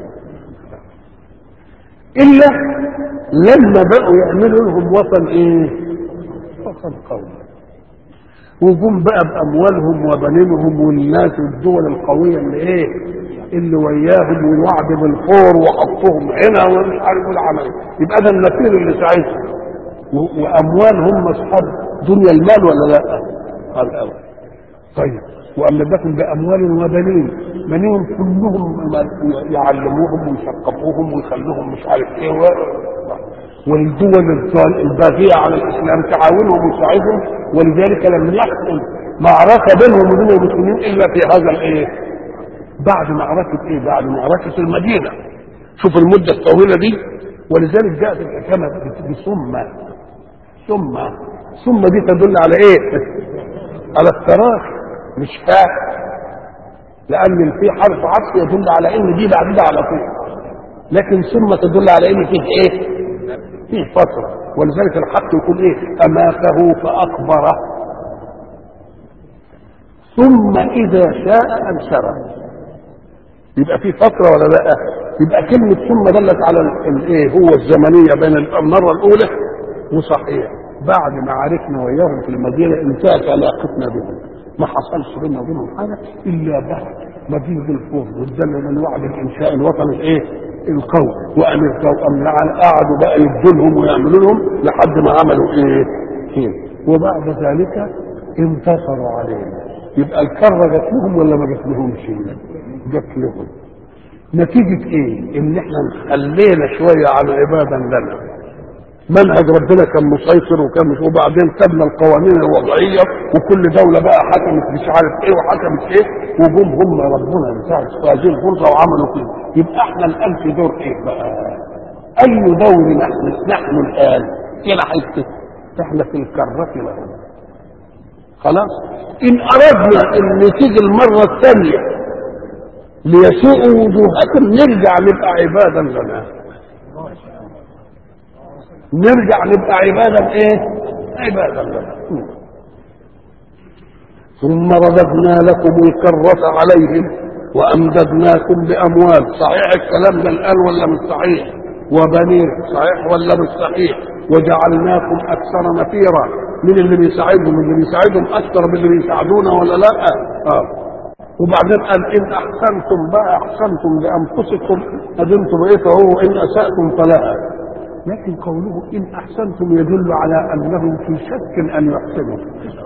الا لما بقوا يعملوا لهم وطن ايه وطن قومي وجم بقى باموالهم وبنينهم والناس والدول القويه اللي ايه اللي وياهم والوعد بالفور وحطهم هنا ومش عارف العمل يبقى ده النفير اللي ساعتهم واموال هم اصحاب دنيا المال ولا لا؟ قال الاول طيب وامدكم باموال وبنين بنيهم كلهم يعلموهم ويثقفوهم ويخلوهم مش عارف ايه و... والدول الباغيه على الاسلام تعاونهم وتساعدهم ولذلك لم يحصل معركه بينهم وبين المسلمين الا في هذا الايه؟ بعد معركه ايه؟ بعد معركه المدينه. شوف المده الطويله دي ولذلك جاءت الحكمه بثم ثم ثم دي تدل على ايه؟ على التراخي مش فاء لان في حرف عطف يدل على ان دي بعد ده على طول لكن ثم تدل على ان فيه ايه؟ فيه فترة ولذلك الحق يقول ايه اماته فاكبره ثم اذا شاء انشره يبقى في فترة ولا لا يبقى كلمة ثم دلت على الايه هو الزمنية بين المرة الاولى وصحيح بعد ما عرفنا وياهم في المدينة انتهت علاقتنا بهم ما حصلش بيننا وبينهم حاجة الا بعد مدينة الفوز والدم من وعد الانشاء الوطن الايه القوم وقام القوم قعدوا بقى يبذلهم ويعملوا لهم لحد ما عملوا ايه؟ ايه وبعد ذلك انتصروا عليهم يبقى الكرة جات لهم ولا ما جات لهمش؟ جات لهم نتيجة ايه؟ ان احنا خلينا شوية على عبادا لنا منهج ربنا كان مسيطر وكان مش وبعدين خدنا القوانين الوضعيه وكل دوله بقى حكمت مش عارف ايه وحكمت ايه وجم هم ربنا مساعد في هذه الفرصه وعملوا كده يبقى احنا الان في دور ايه بقى؟ اي دور نحن نحن الان كده حته احنا في الكرة لهم خلاص ان اردنا ان تيجي المره الثانيه ليسوءوا وجوهكم نرجع نبقى عبادا لنا نرجع نبقى عبادا ايه عبادا لنا ثم رددنا لكم الكرة عليهم وأمددناكم بأموال صحيح الكلام ده الآن ولا مش صحيح وبنين صحيح ولا مش صحيح وجعلناكم أكثر نفيرا من اللي بيساعدهم اللي بيساعدهم أكثر من اللي بيساعدونا ولا لا آه. وبعدين قال إن أحسنتم بقى أحسنتم لأنفسكم أدمتم إيه فهو إن أسأتم فلها لكن قوله إن أحسنتم يدل على أنهم في شك أن يحسنوا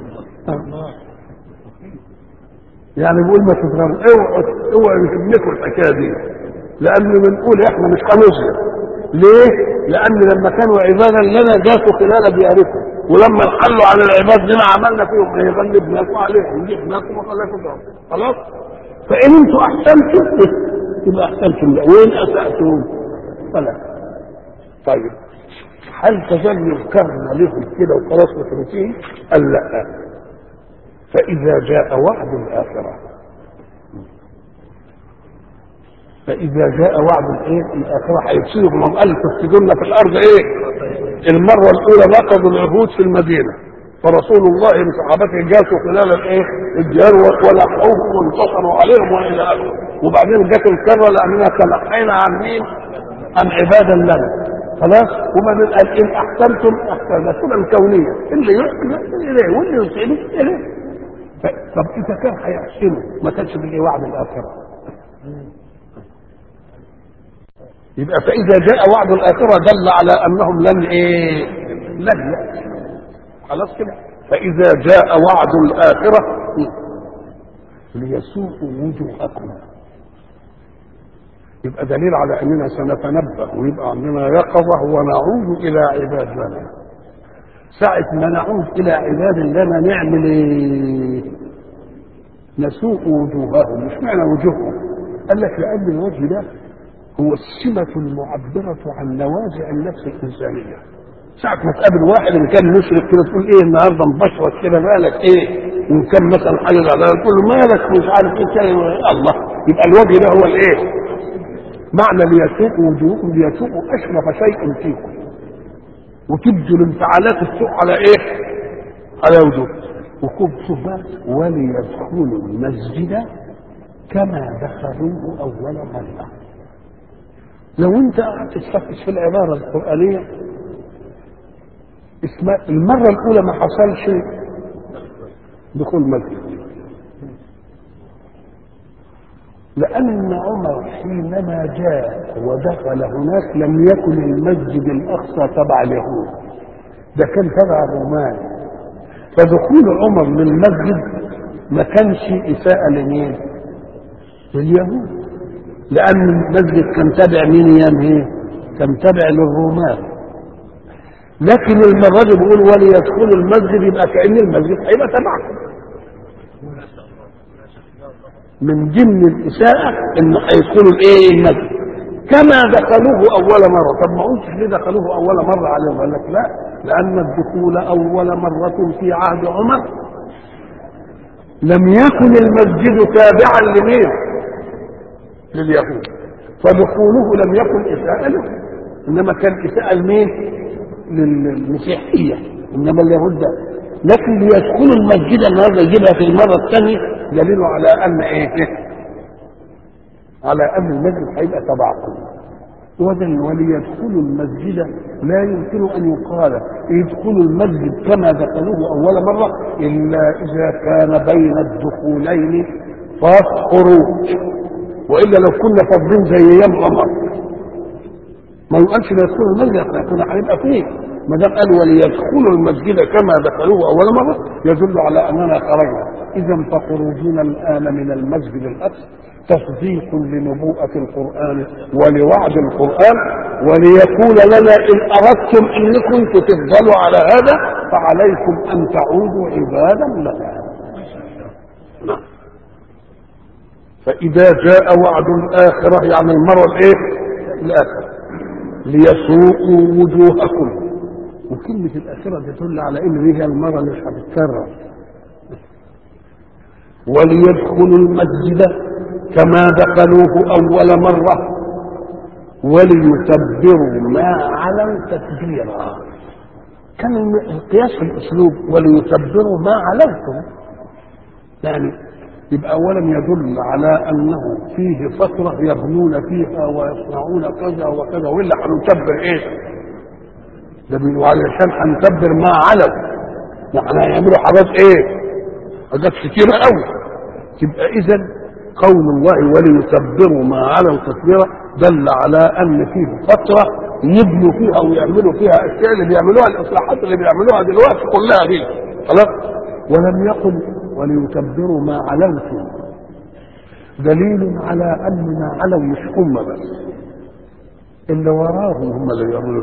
يعني بيقول ما تضرب اوعوا اوعوا يهمكم الحكايه دي لان بنقول احنا مش هنظلم ليه؟ لان لما كانوا عبادا لنا جاتوا خلال دياركم ولما انحلوا على العباد لنا عملنا فيهم ايه؟ غلبناكم عليهم جبناكم وخلاكم تضربوا خلاص؟ فان انتم احسنتم يبقى احسنتم لا وين اساتم؟ فلا طيب هل تزال يذكرنا لهم كده وخلاص متروكين؟ قال لا فإذا جاء وعد الآخرة فإذا جاء وعد الإيه؟ الآخرة هيفسدوا من قال تفسدون في الأرض إيه؟ المرة الأولى نقضوا العهود في المدينة فرسول الله وصحابته جاسوا خلال الإيه؟ الديار ولحوهم وانتصروا عليهم وإلى آخره وبعدين جت الكرة لأننا تلقينا عن مين؟ عن عبادا لنا خلاص وبعدين قال إن أحسنتم أحسن سنن كونية اللي يحسن يحسن إليه واللي يسيء يسيء إليه طب اذا كان هيحسنوا ما كانش بيجي وعد الاخره يبقى فاذا جاء وعد الاخره دل على انهم لن ايه لن يأتوا خلاص كده فاذا جاء وعد الاخره ليسوءوا وجوهكم يبقى دليل على اننا سنتنبه ويبقى عندنا يقظه ونعود الى عباد لنا ساعة ما نعود إلى عباد لنا نعمل إيه؟ نسوء وجوههم مش معنى وجوههم قال لك لأن الوجه ده هو السمة المعبرة عن نوازع النفس الإنسانية ساعة ما تقابل واحد إن كان مشرك كده تقول إيه النهارده مبشرك كده مالك إيه؟ وإن كان مثلا حاجة على تقول له مالك مش عارف إيه كده الله يبقى الوجه ده هو الإيه؟ معنى ليسوء وجوهكم ليسوء أشرف شيء فيكم وتبدوا الانفعالات السوء على ايه؟ على وجوه وكب بقى وليدخلوا المسجد كما دخلوه اول مره لو انت قعدت تفتش في العباره القرانيه اسمها المره الاولى ما حصلش دخول مسجد لأن عمر حينما جاء ودخل هناك لم يكن المسجد الأقصى تبع اليهود ده كان تبع الرومان فدخول عمر للمسجد ما كانش إساءة لمين؟ لليهود لأن المسجد كان تابع مين أيام إيه؟ كان تابع للرومان لكن المرة دي بيقول وليدخلوا المسجد يبقى كأن المسجد هيبقى تبعهم من ضمن الإساءة إنه هيدخلوا الإيه المسجد كما دخلوه أول مرة طب ما قلتش ليه دخلوه أول مرة عليهم قال لك لا لأن الدخول أول مرة في عهد عمر لم يكن المسجد تابعا لمين؟ لليهود فدخوله لم يكن إساءة له إنما كان إساءة لمين؟ للمسيحية إنما اليهود ده لكن ليدخلوا المسجد النهارده يجيبها في المرة الثانية دليل على ان ايه على ان المسجد هيبقى تبعكم وذن وليدخلوا المسجد لا يمكن ان يقال يدخلوا المسجد كما دخلوه اول مره الا اذا كان بين الدخولين فخروج والا لو كنا فاضلين زي ايام عمر ما يقالش لا يدخلوا المسجد احنا كنا هنبقى فيه ما دام قال وليدخلوا المسجد كما دخلوه اول مره يدل على اننا خرجنا اذا فخروجنا الان من المسجد الاقصى تصديق لنبوءة القرآن ولوعد القرآن وليقول لنا إن أردتم أنكم تفضلوا على هذا فعليكم أن تعودوا عبادا لنا نعم فإذا جاء وعد الآخرة يعني المرة الإيه؟ الآخرة ليسوءوا وجوهكم وكلمة الآخرة تدل على إن دي هي المرة اللي مش هتتكرر وليدخلوا المسجد كما دخلوه أول مرة وليتبروا ما علوا تتبيرا كان القياس في الأسلوب وليتبروا ما علوتم يعني يبقى أولا يدل على أنه فيه فترة يبنون فيها ويصنعون كذا وكذا وإلا هنتبر إيه؟ ده بيقولوا علشان هنتبر ما علوا يعني هيعملوا حاجات ايه حاجات كتيرة قوي تبقى اذا قول الله وليتبروا ما علوا تتبيرا دل على ان فيه فترة يبنوا فيها ويعملوا فيها الاشياء اللي بيعملوها الاصلاحات اللي بيعملوها دلوقتي كلها دي خلاص ولم يقل وليتبروا ما علوتم دليل على ان ما علوا مش هم بس اللي وراهم هم اللي بيعملوا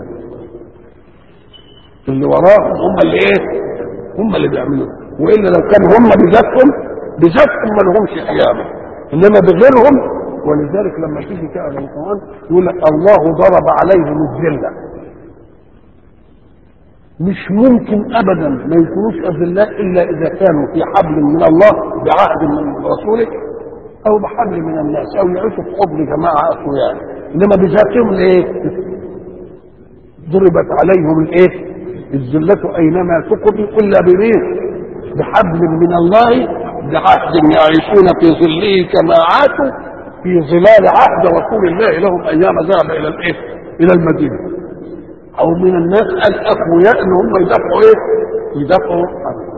اللي وراهم هم اللي ايه هم اللي بيعملوا والا لو كانوا هم بذاتهم بذاتهم ما لهمش قيامه انما بغيرهم ولذلك لما تيجي تقرا القران يقول لك الله ضرب عليهم الذله مش ممكن ابدا ما يكونوش اذلاء الا اذا كانوا في حبل من الله بعهد من رسوله او بحبل من الناس او يعيشوا في حبل جماعه اقوياء انما بذاتهم ايه ضربت عليهم الايه الذلة اينما تقضوا الا بمين بحبل من الله بعهد يعيشون في ظله كما عاشوا في ظلال عهد رسول الله لهم ايام ذهب الى الايه الى المدينه او من الناس الاقوياء ان هم يدافعوا ايه يدافعوا عنه